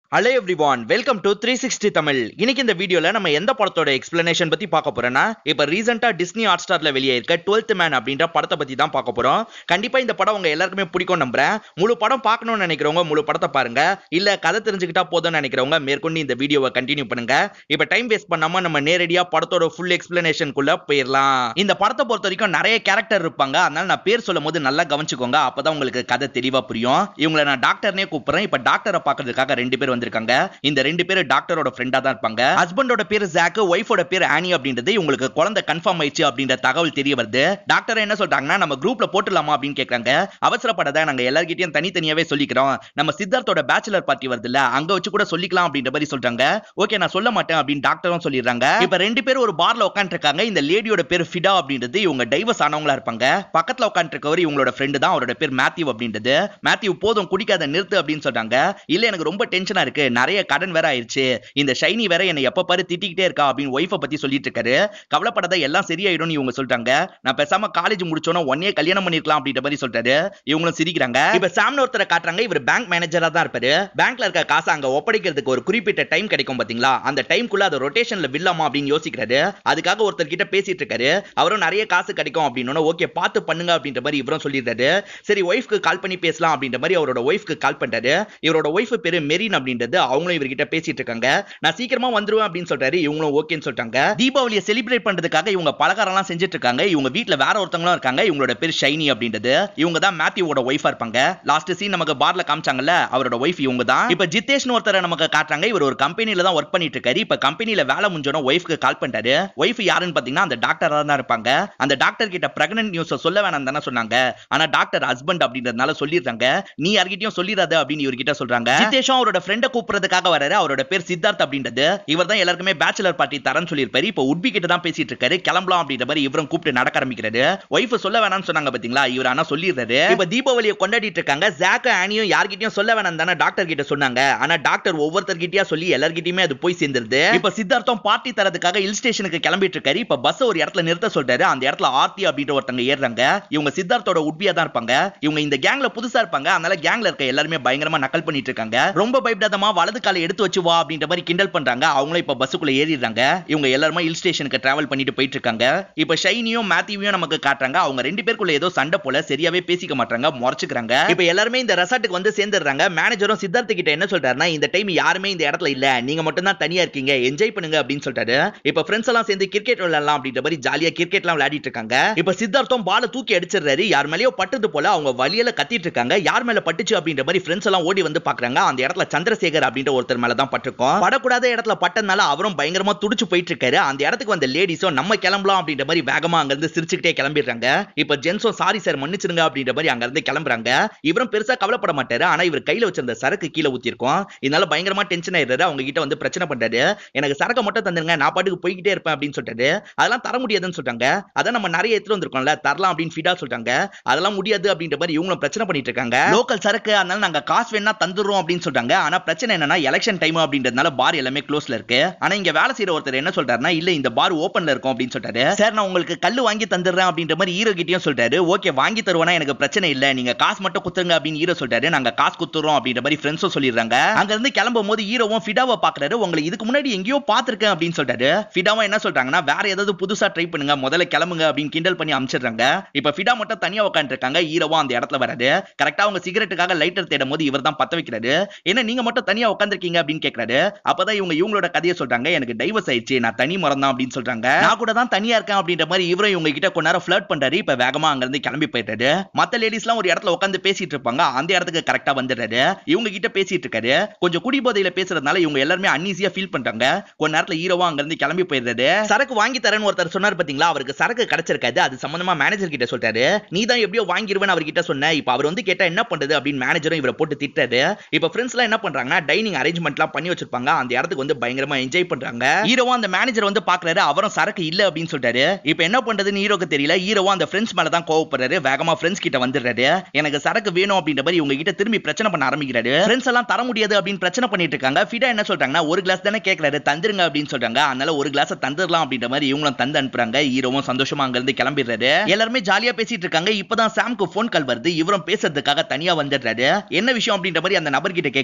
hello everyone welcome to three sixty Tamil இன்னைக்கு இந்த வீடியோல நம்ம எந்த படத்தோட எக்ஸ்பிளனேஷன் பத்தி பார்க்க போறோம்னா இப்ப ரீசெண்டா டிஸ்னி ஹாட் ஸ்டார்ல வெளியே இருக்க டுவெல்த் மேன் அப்படின்ற படத்தை பத்தி தான் பார்க்க போறோம் கண்டிப்பா இந்த படம் உங்க எல்லாருக்குமே பிடிக்கும் நம்புறேன் முழு படம் பார்க்கணும்னு நினைக்கிறவங்க முழு படத்தை பாருங்க இல்ல கதை தெரிஞ்சுக்கிட்டா போதும்னு நினைக்கிறவங்க மேற்கொண்டு இந்த வீடியோவை கண்டினியூ பண்ணுங்க இப்ப டைம் வேஸ்ட் பண்ணாம நம்ம நேரடியா படத்தோட ஃபுல் எக்ஸ்பிளனேஷனுக்குள்ள போயிடலாம் இந்த படத்தை பொறுத்த வரைக்கும் நிறைய கேரக்டர் இருப்பாங்க அதனால நான் பேர் சொல்லும் போது நல்லா கவனிச்சுக்கோங்க அப்பதான் உங்களுக்கு கதை தெளிவா புரியும் இவங்களை நான் டாக்டர்னே கூப்பிடுறேன் இப்ப டாக்டரை பாக்குறதுக்காக ரெண்டு பேர் வந்திருக்காங்க இந்த ரெண்டு பேர் டாக்டரோட ஃப்ரெண்டா தான் இருப்பாங்க ஹஸ்பண்டோட பேர் ஜாக் ஒய்ஃபோட பேர் ஆனி அப்படின்றது இவங்களுக்கு குழந்தை கன்ஃபார்ம் ஆயிடுச்சு அப்படின்ற தகவல் தெரிய வருது டாக்டர் என்ன சொல்றாங்கன்னா நம்ம குரூப்ல போட்டுலாமா அப்படின்னு கேக்குறாங்க அவசரப்படாத நாங்க எல்லார்கிட்டயும் தனித்தனியாவே சொல்லிக்கிறோம் நம்ம சித்தார்த்தோட பேச்சுலர் பார்ட்டி வருது இல்ல அங்க வச்சு கூட சொல்லிக்கலாம் அப்படின்ற மாதிரி சொல்றாங்க ஓகே நான் சொல்ல மாட்டேன் அப்படின்னு டாக்டரும் சொல்லிடுறாங்க இப்ப ரெண்டு பேரும் ஒரு பார்ல உட்காந்துருக்காங்க இந்த லேடியோட பேர் ஃபிடா அப்படின்றது இவங்க டைவர்ஸ் ஆனவங்களா இருப்பாங்க பக்கத்துல உட்காந்துருக்கவர் இவங்களோட ஃப்ரெண்டு தான் அவரோட பேர் மேத்யூ அப்படின்றது மேத்யூ போதும் குடிக்காத நிறுத்து அப்படின்னு சொல்றாங்க இல்ல எனக்கு ரொம்ப டென்ஷனா இருக்கு நிறைய கடன் வேற ஆயிருச்சு இந்த ஷைனி வேற என்னை எப்ப பாரு திட்டிக்கிட்டே இருக்கா அப்படின்னு ஒய்ஃபை பத்தி சொல்லிட்டு இருக்காரு கவலைப்படாத எல்லாம் சரியாயிடும்னு இவங்க சொல்றாங்க நான் பேசாம காலேஜ் முடிச்சோன்னா ஒன்னே கல்யாணம் பண்ணிருக்கலாம் அப்படின்ற மாதிரி சொல்றாரு இவங்களும் சிரிக்கிறாங்க இப்ப சாம்னு ஒருத்தரை காட்டுறாங்க இவர் பேங்க் மேனேஜரா தான் இருப்பாரு பேங்க்ல இருக்க காசை அங்க ஒப்படைக்கிறதுக்கு ஒரு குறிப்பிட்ட டைம் கிடைக்கும் பாத்தீங்களா அந்த டைம்குள்ள அதை ரொட்டேஷன்ல வில்லாமா அப்படின்னு யோசிக்கிறாரு அதுக்காக ஒருத்தர் கிட்ட பேசிட்டு இருக்காரு அவரும் நிறைய காசு கிடைக்கும் அப்படின்னு ஓகே பார்த்து பண்ணுங்க அப்படின்ற மாதிரி இவரும் சொல்லிடுறாரு சரி ஒய்ஃப்க்கு கால் பண்ணி பேசலாம் அப்படின்ற மாதிரி அவரோட ஒய்ஃப்க்கு கால் பண்றாரு இவரோட ஒய்ஃப் பேரு மெரின் அப்படின்றது அவங்களும் இவர்கிட்ட பேசிட்டு இருக்காங்க நான் சீக்கிரமா வந்துருவேன் அப்படின்னு சொல்றாரு இவங்களும் ஓகேன்னு சொல்லிட்டாங்க தீபாவளியை செலிப்ரேட் பண்றதுக்காக இவங்க பலகாரம்லாம் செஞ்சுட்டு இருக்காங்க இவங்க வீட்ல வேற ஒருத்தவங்களும் இருக்காங்க இவங்களோட பேர் ஷைனி அப்படின்றது இவங்க தான் மேத்யூவோட ஒய்ஃபா இருப்பாங்க லாஸ்ட் சீன் நமக்கு பார்ல காமிச்சாங்கல்ல அவரோட ஒய்ஃப் இவங்க தான் இப்ப ஜித்தேஷ்னு ஒருத்தரை நமக்கு காட்டுறாங்க இவர் ஒரு கம்பெனில தான் ஒர்க் பண்ணிட்டு இருக்காரு இப்ப கம்பெனில வேலை முடிஞ்சோன ஒய்ஃப்க்கு கால் பண்றாரு ஒய்ஃப் யாருன்னு பாத்தீங்கன்னா அந்த டாக்டரா தான் இருப்பாங்க அந்த டாக்டர் கிட்ட பிரெக்னன்ட் நியூஸ் சொல்ல வேணாம் தானே சொன்னாங்க ஆனா டாக்டர் ஹஸ்பண்ட் அப்படின்றதுனால சொல்லிடுறாங்க நீ யார்கிட்டயும் சொல்லிடாத அப்படின்னு இவர்கிட்ட சொல்றாங்க ஜித்தேஷும் அவரோட ஃப்ரெண்டை கூப்பிடுறதுக்காக வராரு அவரோட பேர் சித்தார்த் அப்படின்றது இவர் தான் எல்லாருக்குமே பேச்சுலர் பார்ட்டி தரேன்னு சொல்லியிருப்பாரு இப்போ உட்பி கிட்ட தான் பேசிட்டு இருக்காரு கிளம்பலாம் அப்படின்ற மாதிரி இவரும் கூப்பிட்டு நடக்க ஆரம்பிக்கிறாரு ஒய்ஃப் சொல்ல வேணாம்னு சொன்னாங்க பாத்தீங்களா இவர் ஆனா சொல்லிடுறாரு இப்ப தீபாவளியை கொண்டாடிட்டு இருக்காங்க ஜாக் ஆனியும் யார்கிட்டயும் சொல்ல வேணாம் தானே டாக்டர் கிட்ட சொன்னாங்க ஆனா டாக்டர் ஒவ்வொருத்தர்கிட்டயா சொல்லி எல்லார்கிட்டயுமே அது போய் சேர்ந்துருது இப்ப சித்தார்த்தம் பார்ட்டி தரதுக்காக ஹில் ஸ்டேஷனுக்கு கிளம்பிட்டு இருக்காரு இப்ப பஸ் ஒரு இடத்துல நிறுத்த சொல்றாரு அந்த இடத்துல ஆர்த்தி அப்படின்ற ஒருத்தங்க ஏறுறாங்க இவங்க சித்தார்த்தோட உட்பியா தான் இருப்பாங்க இவங்க இந்த கேங்ல புதுசா இருப்பாங்க அதனால கேங்ல இருக்க எல்லாருமே பயங்கரமா நக்கல் பண்ணிட்டு இருக்காங்க ரொம்ப பயப்படாதமா வலது காலை எடுத்து வச்சு வா அப்படின்ற மாதிரி கிண்டல் பண்றாங்க அவங்களும் இப்ப பஸ்ஸுக்குள்ள ஏறிடுறாங்க இவங்க எல்லாருமே ஹில் ஸ்டேஷனுக்கு டிராவல் பண்ணிட்டு போயிட்டு இருக்காங்க இப்ப ஷைனியும் மேத்யூவையும் நமக்கு காட்டுறாங்க அவங்க ரெண்டு பேருக்குள்ள ஏதோ சண்டை போல சரியாவே பேசிக்க மாட்டாங்க முறைச்சுக்கிறாங்க இப்ப எல்லாருமே இந்த ரெசார்ட்டுக்கு வந்து சேர்ந்துடுறாங்க மேனேஜரும் சித்தார்த்த கிட்ட என்ன சொல்றாருன்னா இந்த டைம் யாருமே இந்த இடத்துல இல்ல நீங்க மட்டும் தான் தனியா இருக்கீங்க என்ஜாய் பண்ணுங்க அப்படின்னு சொல்லிட்டாரு இப்ப ஃப்ரெண்ட்ஸ் எல்லாம் சேர்ந்து கிரிக்கெட் விளையாடலாம் அப்படின்ற மாதிரி ஜாலியா கிரிக்கெட் எல்லாம் விளையாடிட்டு இருக்காங்க இப்ப சித்தார்த்தம் பால தூக்கி அடிச்சிடுறாரு யார் மேலயோ பட்டது போல அவங்க வழியில கத்திட்டு இருக்காங்க யார் மேல பட்டுச்சு அப்படின்ற மாதிரி ஃப்ரெண்ட்ஸ் எல்லாம் ஓடி வந்து பாக்குறாங்க அந்த இடத்துல சந்திரசேகர் அப்படின்ற ஒருத்தர் மேல தான் பட்டிருக்கோம் படக்கூடாத இடத்துல பட்டனால அவரும் பயங்கரமா துடிச்சு போயிட்டு இருக்காரு அந்த இடத்துக்கு வந்த லேடிஸும் நம்ம கிளம்பலாம் அப்படின்ற மாதிரி வேகமா அங்க இருந்து சிரிச்சுக்கிட்டே கிளம்பிடுறாங்க இப்ப ஜென்ஸும் சாரி சார் மன்னிச்சிருங்க அப்படின்ற மாதிரி அங்க இருந்து கிளம்புறாங்க இவரும் பெருசா கவலைப்பட மாட்டாரு ஆனா இவர் கையில வச்சிருந்த சரக்கு கீழே ஊத்திருக்கோம் இதனால பயங்கரமா டென்ஷன் ஆயிடுறாரு அவங்க கிட்ட வந்து பிரச்சனை பண்றாரு எனக்கு சரக்கு மட்டும் தந்துருங்க நான் பாட்டுக்கு போய்கிட்டே இருப்பேன் அப்படின்னு சொல்லிட்டாரு அதெல்லாம் தர முடியாதுன்னு சொல்றாங்க அதான் நம்ம நிறைய எடுத்துட்டு வந்திருக்கோம்ல தரலாம் அப்படின்னு ஃபீடா சொல்றாங்க அதெல்லாம் முடியாது அப்படின்ற மாதிரி இவங்களும் பிரச்சனை பண்ணிட்டு இருக்காங்க லோக்கல் சரக்கு அதனால நாங்க காசு வேணா தந்துடுறோம் அப்படின்னு சொல்றாங்க ஆனா பிரச்சனை என்னன்னா எலெக்ஷன் டைம் அப்படின்றதுனால பார் எல்லாமே க்ளோஸ்ல இருக்கு ஆனா இங்க வேலை செய்யற ஒருத்தர் என்ன சொல்றாருன்னா இல்ல இந்த பார் ஓபன்ல இருக்கும் அப்படின்னு சொல்றாரு சார் நான் உங்களுக்கு கல்லு வாங்கி தந்துடுறேன் அப்படின்ற மாதிரி ஹீரோ கிட்டயும் சொல்றாரு ஓகே வாங்கி தருவேனா எனக்கு பிரச்சனை இல்ல நீங்க காசு மட்டும் குத்துருங்க அப்படின்னு ஹீரோ சொல்றாரு நாங்க காசு குத்துறோம் அப்படின்ற மாதிரி ஃப்ரெண்ட்ஸும் சொல்லிடுறாங்க அங்க இருந்து கிளம்பும் போது ஹீரோவும் ஃபிடாவை பாக்குறாரு உங்களை இதுக்கு முன்னாடி எங்கேயோ பாத்திருக்கேன் அப்படின்னு சொல்றாரு ஃபிடாவும் என்ன சொல்றாங்கன்னா வேற ஏதாவது புதுசா ட்ரை பண்ணுங்க முதல்ல கிளம்புங்க அப்படின்னு கிண்டல் பண்ணி அமிச்சிடுறாங்க இப்ப ஃபிடா மட்டும் தனியா உட்காந்துருக்காங்க ஹீரோவும் அந்த இடத்துல வராது கரெக்டா அவங்க சிகரெட்டுக்காக லைட்டர் தேடும் போது இவர் தான் பத்த வைக்கிறாரு என்ன நீங்க மட்டும் தனியா உட்காந்துருக்கீங்க அப்படின்னு கேக்குறாரு அப்பதான் இவங்க இவங்களோட கதையை சொல்றாங்க எனக்கு டைவர்ஸ் ஆயிடுச்சு நான் தனி மரம் தான் அப்படின்னு சொல்றாங்க நான் கூட தான் தனியா இருக்கேன் அப்படின்ற மாதிரி இவரும் இவங்க கிட்ட கொஞ்ச நேரம் ஃபிளர்ட் பண்றாரு இப்ப வேகமா அங்க இருந்து கிளம்பி போயிட்டாரு மத்த லேடிஸ் எல்லாம் ஒரு இடத்துல உட்காந்து பேசிட்டு இருப்பாங்க அந்த இடத்துக்கு கரெக்டா வந்துடுறாரு இவங்க கிட்ட பேசிட்டு இருக்காரு கொஞ்சம் குடி போதையில பேசுறதுனால இவங்க எல்லாருமே அன்ஈசியா ஃபீல் பண்றாங்க கொஞ்ச நேரத்துல ஹீரோவா அங்க இருந்து கிளம்பி போயிடுறாரு சரக்கு வாங்கி தரேன்னு ஒருத்தர் சொன்னார் பாத்தீங்களா அவருக்கு சரக்கு கிடைச்சிருக்காது அது சம்பந்தமா மேனேஜர் கிட்ட சொல்றாரு நீ தான் எப்படியோ வாங்கிருவேன் அவர்கிட்ட சொன்ன இப்ப அவர் வந்து கேட்டா என்ன பண்றது அப்படின்னு மேனேஜரும் இவரை போட்டு திட்டாரு இப்ப ஃப்ரெண்ட்ஸ் எல்லாம் என்ன பண்றாங்கன்னா டைனிங் அரேஞ்ச்மெண்ட் எல்லாம் பண்ணி வச்சிருப்பாங்க அந்த இடத்துக்கு வந்து பயங்கரமா என்ஜாய் பண்றாங்க ஹீரோவா அந்த மேனேஜர் வந்து பாக்குறாரு அவரும் சரக்கு இல்ல அப்படின்னு சொல்றாரு இப்ப என்ன பண்றதுன்னு ஹீரோக்கு தெரியல ஹீரோவா அந்த ஃப்ரெண்ட்ஸ் மேல தான் கோவப்படுறாரு வேகமா ஃப்ரெண்ட்ஸ் கிட்ட வந்துடுறாரு எனக்கு சரக்கு வேணும் அப்படின்ற மாதிரி இவங்க கிட்ட திரும்பி பிரச்சனை பண்ண ஆரம்பிக்கிறாரு ஃப்ரெண்ட்ஸ் எல்லாம் தர முடியாது அப்படின்னு பிரச்சனை பண்ணிட்டு இருக்காங்க ஃபிடா என்ன சொல்றாங்கன்னா ஒரு கிளாஸ் தானே கேட்கறாரு தந்துருங்க அப்படின்னு சொல்றாங்க அதனால ஒரு கிளாஸ் தந்துடலாம் அப்படின்ற மாதிரி இவங்களும் தந்து அனுப்புறாங்க ஹீரோவும் சந்தோஷமா அங்க இருந்து கிளம்பிடுறாரு எல்லாருமே ஜாலியா பேசிட்டு இருக்காங்க இப்பதான் சாம்க்கு போன் கால் வருது இவரும் பேசுறதுக்காக தனியா வந்துடுறாரு என்ன விஷயம் அப்படின்ற மாதிரி அந்த நபர் கிட்ட கேக்குறாரு அவர்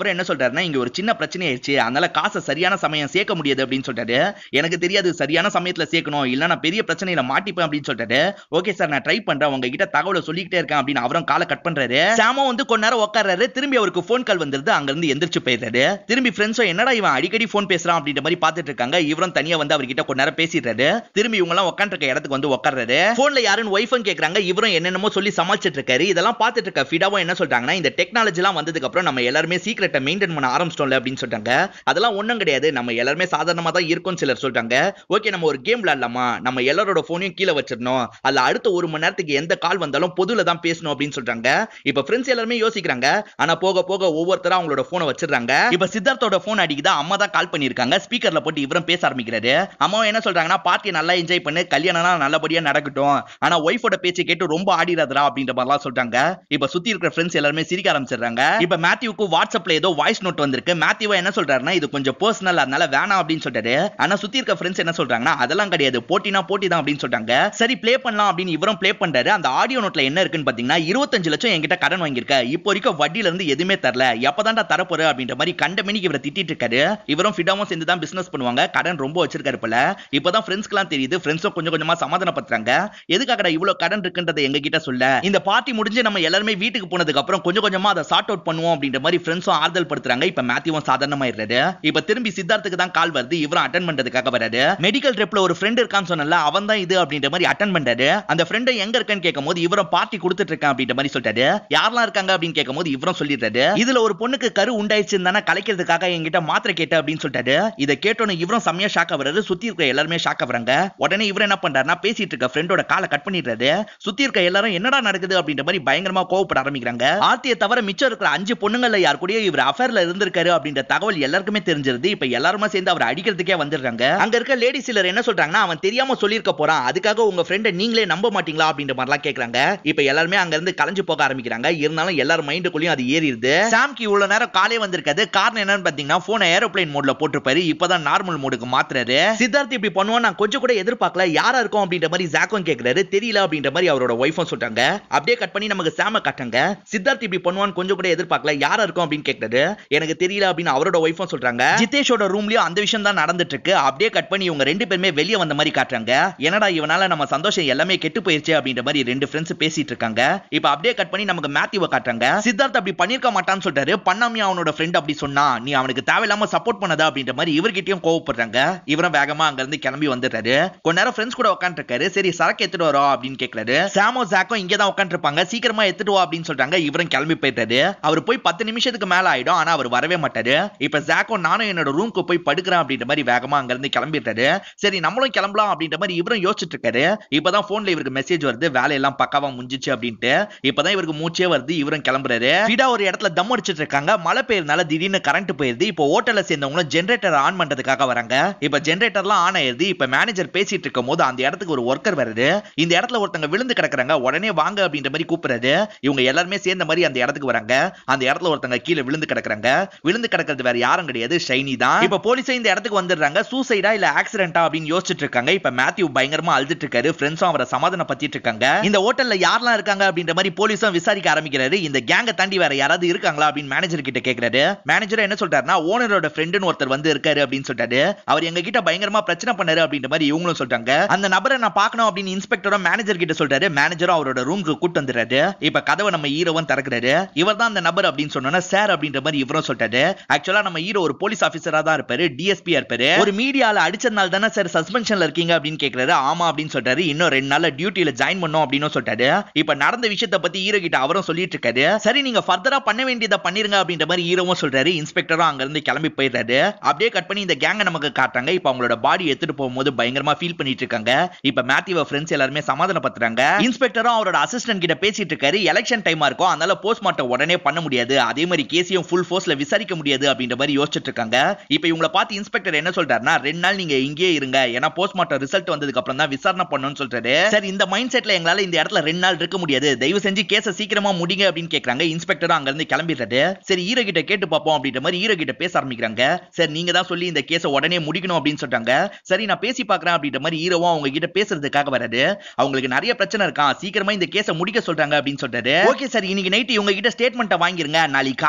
அதுக்கப்புறம் என்ன சொல்றாருன்னா இங்க ஒரு சின்ன பிரச்சனை ஆயிடுச்சு அதனால காசை சரியான சமயம் சேர்க்க முடியாது அப்படின்னு சொல்றாரு எனக்கு தெரியாது சரியான சமயத்துல சேர்க்கணும் இல்ல நான் பெரிய பிரச்சனையில மாட்டிப்பேன் அப்படின்னு சொல்றாரு ஓகே சார் நான் ட்ரை பண்றேன் உங்ககிட்ட தகவலை சொல்லிக்கிட்டே இருக்கேன் அப்படின்னு அவரும் காலை கட் பண்றாரு சாமோ வந்து கொஞ்ச நேரம் உட்கார்றாரு திரும்பி அவருக்கு ஃபோன் கால் வந்துருது அங்க இருந்து எந்திரிச்சு போயிடுறாரு திரும்பி ஃப்ரெண்ட்ஸும் என்னடா இவன் அடிக்கடி ஃபோன் பேசுறான் அப்படின்ற மாதிரி பாத்துட்டு இருக்காங்க இவரும் தனியா வந்து அவர்கிட்ட கொஞ்ச நேரம் பேசிடுறாரு திரும்பி இவங்க எல்லாம் உட்காந்துருக்க இடத்துக்கு வந்து உட்கார்றாரு போன்ல யாருன்னு ஒய்ஃபும் கேக்குறாங்க இவரும் என்னென்னமோ சொல்லி சமாளிச்சிட்டு இருக்காரு இதெல்லாம் பார்த்துட்டு இருக்க ஃபிடாவும் என்ன சொல்றாங்கன்னா இந்த டெக்னாலஜி எல்லாம் வந்ததுக்கு அப்புறம் நம்ம எல்லாருமே சீக்கிரட்டை மெயின்டைன் பண்ண ஆரம்பிச்சிட்டோம்ல அப்படின்னு சொல்றாங்க அதெல்லாம் ஒண்ணும் கிடையாது நம்ம எல்லாருமே சாதாரணமா தான் இருக்கும் சிலர் சொல்றாங்க ஓகே நம்ம ஒரு கேம் விளையாடலாமா நம்ம எல்லாரோட போனையும் கீழே வச்சிடணும் அதுல அடுத்த ஒரு மணி நேரத்துக்கு எந்த கால் வந்தாலும் பொதுல தான் பேசணும் அப்படின்னு சொல்றாங்க இப்ப ஃப்ரெண்ட்ஸ் எல்லாருமே யோசிக்கிறாங்க ஆனா போக போக ஒவ்வொருத்தரா அவங்களோட போனை வச்சிடுறாங்க இப்ப சித்தார்த்தோட போன் அடிக்குதா அம்மா தான் கால் பண்ணிருக்காங்க ஸ்பீக்கர்ல போட்டு இவரும் பேச ஆரம்பிக்கிறாரு அம்மா என்ன சொல்றாங்கன்னா பார்ட்டியை நல்லா என்ஜாய் பண்ணு கல்யாணம்லாம் நல்லபடியா நடக்கட்டும் ஆனா ஒய்ஃபோட பேச்சை கேட்டு ரொம்ப ஆடிடாதரா அப்படின்ற மாதிரிலாம் சொல்றாங்க இப்ப சுத்தி இருக்கிற ஃப்ரெண்ட்ஸ் எல்லாருமே சிரிக்க ஆரம்பிச்சிடுறாங்க இப்ப மேத்யூக்கு வாட்ஸ்அப்ல ஏதோ வாய்ஸ் நோட் வந்திருக்கு மேத்யூவா என்ன சொல்றாருன்னா இது கொஞ்சம் பர்சனல் அதனால வேணாம் அப்படின்னு சொல்றாரு ஆனா சுத்தி இருக்க ஃப்ரெண்ட்ஸ் என்ன சொல்றாங்கன்னா அதெல்லாம் கிடையாது போட்டினா போட்டி தான் அப்படின்னு சொல்றாங்க சரி ப்ளே பண்ணலாம் அப்படின்னு இவரும் ப்ளே பண்றாரு அந்த ஆடியோ நோட்ல என்ன இருக்குன்னு பாத்தீங்கன்னா இருபத்தஞ்சு லட்சம் என்கிட்ட கடன் வாங்கியிருக்க இப்போ வரைக்கும் வட்டியில இருந்து எதுவுமே தரல எப்பதான்டா தரப்போற அப்படின்ற மாதிரி கண்ட மணிக்கு இவரை திட்டிட்டு இருக்காரு இவரும் ஃபிடாவும் சேர்ந்து தான் பிசினஸ் பண்ணுவாங்க கடன் ரொம்ப வச்சிருக்காரு போல இப்பதான் ஃப்ரெண்ட்ஸ்க்குலாம் தெரியுது ஃப்ரெண்ட்ஸும் கொஞ்சம் கொஞ்சமா சமாதானப்படுத்துறாங்க எதுக்காகடா இவ்வளவு கடன் இருக்குன்றதை எங்க கிட்ட சொல்ல இந்த பார்ட்டி முடிஞ்சு நம்ம எல்லாருமே வீட்டுக்கு போனதுக்கு அப்புறம் கொஞ்சம் கொஞ்சமா அதை சார்ட் அவுட் பண்ணுவோம் அப்படின்ற மாதிரி ஃப்ரெண்ட்ஸும் ஆறுதல் படுத்துறாங்க இப்ப மேத்யூவும் சாதாரணமாயிடுறாரு இப்ப திரும்பி சித்தார்த்துக்கு தான் கால் வருது இவரும் அட்டன் பண்றதுக்காக வராரு மெடிக்கல் ட்ரிப்ல ஒரு ஃப்ரெண்ட் இருக்கான்னு சொன்னல அவன் தான் இது அப்படின்ற மாதிரி அட்டன் பண்றாரு அந்த ஃப்ரெண்ட் எங்க இருக்கன்னு கேட்கும்போது இவரும் பார்ட்டி கொடுத்துட்டு இருக்கேன் அப்படின்ற மாதிரி சொல்லிட்டாரு யாரெல்லாம் இருக்காங்க அப்படின்னு கேட்கும்போது இவரும் சொல்லிடுறாரு இதுல ஒரு பொண்ணுக்கு கரு உண்டாயிடுச்சுன்னு தானே கலைக்கிறதுக்காக என்கிட்ட மாத்திரை கேட்ட அப்படின்னு சொல்லிட்டாரு இதை கேட்டோன்னு இவரும் செம்மையா ஷாக் ஆகுறாரு சுத்தி இருக்க எல்லாருமே ஷாக் ஆகுறாங்க உடனே இவர் என்ன பண்றாருன்னா பேசிட்டு இருக்க ஃப்ரெண்டோட காலை கட் பண்ணிடுறாரு சுத்தி இருக்க எல்லாரும் என்னடா நடக்குது அப்படின்ற மாதிரி பயங்கரமா கோவப்பட ஆரம்பிக்கிறாங்க ஆர்த்தியை தவிர மிச்சம் இருக்கிற அஞ்சு பொண்ணுங்கள்ல யார் கூடயோ இவர் அஃபேர்ல இருந்திருக்காரு அப்படின்ற தகவல் எல்லாருக்குமே தெரிஞ்சிருது இப்ப எல்லாருமே சேர்ந்து அவர் அடிக்கிறதுக்கே வந்துடுறாங்க அங்க இருக்க லேடி சிலர் என்ன சொல்றாங்கன்னா அவன் தெரியாம சொல்லியிருக்க போறான் அதுக்காக உங்க ஃப்ரெண்டை நீங்களே நம்ப மாட்டீங்களா அப்படின்ற மாதிரிலாம் கேக்குறாங்க இப்ப எல்லாருமே அங்க இருந்து கலைஞ்சு போக ஆரம்பிக்கிறாங்க இருந்தாலும் எல்லாரும் மைண்டுக்குள்ளயும் அது ஏறிடுது சாம்க்கு இவ்வளவு நேரம் காலே வந்திருக்காது காரணம் என்னன்னு பாத்தீங்கன்னா போனை ஏரோப்ளேன் மோட்ல போட்டிருப்பாரு இப்பதான் நார்மல் மோடுக்கு மாத்துறாரு சித்தார்த் இப்படி பண்ணுவோம் நான் கொஞ்சம் கூட எதிர்பார்க்கல யாரா இருக்கும் அப்படின்ற மாதிரி ஜாக்கும் கேக்குறாரு தெரியல அப்படின்ற மாதிரி அவரோட ஒய்ஃபும் சொல்றாங்க அப்படியே கட் பண்ணி நமக்கு சாம காட்டுங்க சித்தார்த் இப்படி பண்ணுவான்னு கொஞ்சம் கூட எதிர்பார்க்கல யாரா இருக்கும் அப்படின்னு கேக்குறாரு எனக்கு தெரியல அப்படின்னு அவரோட ஒய்ஃபும் சொல்றாங்க ஜிதேஷோட ரூம்லயும் அந்த விஷயம் தான் நடந்துட்டு இருக்கு அப்படியே கட் பண்ணி இவங்க ரெண்டு பேருமே வெளியே வந்த மாதிரி காட்டுறாங்க என்னடா இவனால நம்ம சந்தோஷம் எல்லாமே கெட்டு போயிருச்சு அப்படின்ற மாதிரி ரெண்டு ஃப்ரெண்ட்ஸ் பேசிட்டு இருக்காங்க இப்ப அப்படியே கட் பண்ணி நமக்கு மேத்யூவை காட்டுறாங்க சித்தார்த் அப்படி பண்ணிருக்க மாட்டான்னு சொல்றாரு பண்ணாமே அவனோட ஃப்ரெண்ட் அப்படி சொன்னா நீ அவனுக்கு தேவையில்லாம சப்போர்ட் பண்ணதா அப்படின்ற மாதிரி இவர்கிட்டயும் கோவப்படுறாங்க இவரும் வேகமா அங்க இருந்து கிளம்பி வந்துடுறாரு கொஞ்ச நேரம் ஃப்ரெண்ட்ஸ் கூட உட்காந்துருக்காரு சரி சரக்கு எடுத்துட்டு வரோம் அப்படின்னு கேட்கறாரு சாமோ ஜாக்கும் இங்க தான் உட்காந்துருப்பாங்க சீக்கிரமா எடுத்துட்டு வா அப்படின்னு சொல்றாங்க இவரும் கிளம்பி போயிட்டாரு அவர் போய் பத்து நிமிஷத்துக்கு மேல ஆயிடும் ஆனா அவர் வரவே மாட்டாரு இப்ப ஜாக்கோ நானும் என்னோட ரூம்க்கு போய் படுக்கிறேன் அப்படின்ற மாதிரி வேகமா அங்க இருந்து கிளம்பிட்டாரு சரி நம்மளும் கிளம்பலாம் அப்படின்ற மாதிரி இவரும் யோசிச்சுட்டு இருக்காரு இப்பதான் போன்ல இவருக்கு மெசேஜ் வருது வேலையெல்லாம் பக்காவா முடிஞ்சிச்சு அப்படின்ட்டு இப்பதான் இவருக்கு மூச்சே வருது இவரும் கிளம்புறாரு விடா ஒரு இடத்துல தம் அடிச்சிட்டு இருக்காங்க மழை பெய்யறதுனால திடீர்னு கரண்ட் போயிருது இப்போ ஹோட்டல்ல சேர்ந்தவங்களும் ஜென்ரேட்டர் ஆன் பண்றதுக்காக வராங்க இப்ப ஜென்ரேட்டர்லாம் ஆன் ஆயிருது இப்ப மேனேஜர் பேசிட்டு இருக்கும் போது அந்த இடத்துக்கு ஒரு ஒர்க்கர் வருது இந்த இடத்துல ஒருத்தங்க விழுந்து கிடக்குறாங்க உடனே வாங்க அப்படின்ற மாதிரி கூப்பிடுறாரு இவங்க எல்லாருமே சேர்ந்த மாதிரி அந்த இடத்துக்கு வராங்க அந்த இடத்துல ஒருத்தங்க கீழே விழுந்து கிடக்குறாங்க விழுந்து கிடக்கிறது வேற யாரும் கிடையாது ஷைனி தான் இப்ப போலீஸே இந்த இடத்துக்கு வந்துடுறாங்க சூசைடா இல்ல ஆக்சிடென்டா அப்படின்னு யோசிச்சுட்டு இருக்காங்க இப்ப மேத்யூ பயங்கரமா அழுதுட்டு இருக்காரு ஃப்ரெண்ட்ஸும் அவரை சமாதானம் பத்திட்டு இருக்காங்க இந்த ஹோட்டல்ல யாரெல்லாம் இருக்காங்க அப்படின்ற மாதிரி போலீஸும் விசாரிக்க ஆரம்பிக்கிறாரு இந்த கேங்க தாண்டி வேற யாராவது இருக்காங்களா அப்படின்னு மேனேஜர் கிட்ட கேக்குறாரு மேனேஜர் என்ன சொல்றாருன்னா ஓனரோட ஃப்ரெண்டுன்னு ஒருத்தர் வந்து இருக்காரு அப்படின்னு சொல்லிட்டாரு அவர் எங்க கிட்ட பயங்கரமா பிரச்சனை பண்ணாரு அப்படின்ற மாதிரி இவங்களும் சொல்றாங்க அந்த நபரை நான் பார்க்கணும் அப்படின்னு இன்ஸ்பெக்டரும் மேனேஜர் கிட்ட சொல்றாரு மேனேஜரும் அவரோட ரூமுக்கு கூட்டு வந்துறாரு இப்ப கதவை நம்ம ஹீரோவும் திறக்கிறாரு இவர் தான் அந்த நபர் அப்படின்னு சொன்னோன்னா சார் அப்படின்ற மாதிரி இவரும் சொல்லிட்டாரு ஆக்சுவலா நம்ம ஹீரோ ஒரு போலீஸ் ஆபீசரா தான் இருப்பாரு டிஎஸ்பியா இருப்பாரு ஒரு மீடியால அடிச்சதுனால தானே சார் சஸ்பென்ஷன்ல இருக்கீங்க அப்படின்னு கேக்குறாரு ஆமா அப்படின்னு சொல்றாரு இன்னும் ரெண்டு நாள்ல டியூட்டில ஜாயின் பண்ணோம் அப்படின்னு சொல்லிட்டாரு இப்ப நடந்த விஷயத்தை பத்தி ஹீரோ கிட்ட அவரும் சொல்லிட்டு இருக்காரு சரி நீங்க ஃபர்தரா பண்ண வேண்டியதை பண்ணிருங்க அப்படின்ற மாதிரி ஹீரோவும் சொல்றாரு இன்ஸ்பெக்டரும் அங்க இருந்து கிளம்பி போயிடுறாரு அப்படியே கட் பண்ணி இந்த கேங்க நமக்கு காட்டுறாங்க இப்ப அவங்களோட பாடி எடுத்துட்டு போகும்போது பயங்கரமா ஃபீல் பண்ணிட்டு இருக்காங்க இப்ப மேத்யூவ ஃப்ரெண்ட்ஸ் எல்லாருமே சமாதானப்படுத்துறாங்க இன்ஸ்பெக்டரும் அவரோட அசிஸ்டன்ட் கிட்ட பேசிட்டு இருக்காரு எலெக்ஷன் டைமா இருக்கும் அதனால போஸ்ட்மார்ட்டம் உடனே பண்ண முடியாது அதே மாதிரி கேஸையும் ஃபுல் ஃபோர்ஸ்ல விசாரிக்க முடியாது அப்படின்ற மாதிரி யோசிச்சுட்டு இருக்காங்க இப்ப இவங்கள பார்த்து இன்ஸ்பெக்டர் என்ன சொல்றாருன்னா ரெண்டு நாள் நீங்க இங்கே இருங்க ஏன்னா போஸ்ட்மார்ட்டம் ரிசல்ட் வந்ததுக்கு அப்புறம் தான் விசாரணை பண்ணணும்னு சொல்றாரு சரி இந்த மைண்ட் செட்ல எங்களால இந்த இடத்துல ரெண்டு நாள் இருக்க முடியாது தயவு செஞ்சு கேஸ சீக்கிரமா முடிங்க அப்படின்னு கேக்குறாங்க இன்ஸ்பெக்டரும் அங்க இருந்து கிளம்பிடுறாரு சரி ஹீரோ கிட்ட கேட்டு பார்ப்போம் அப்படின்ற மாதிரி ஹீரோ கிட்ட பேச ஆரம்பிக்கிறாங்க சரி நீங்க தான் சொல்லி இந்த கேஸை உடனே முடிக்கணும் அப்படின்னு சொல்றாங்க சரி நான் பேசி பார்க்கறேன் அப்படின்ற மாதிரி ஹீரோவும் அவங்க கிட்ட பேசுறதுக்காக வராரு அவங்களுக்கு நிறைய பிரச்சனை இருக்கான் சீக்கிரமா இந்த கேஸை முடிக்க சொல்றாங்க அப்படின்னு சொல்றாரு ஓகே சார் இன்னைக்கு நைட் இவங்க கிட்ட ஸ்டேட்மெண்ட்டை வாங்கிருங்க நாளைக்கு காலையிலேயே இந்த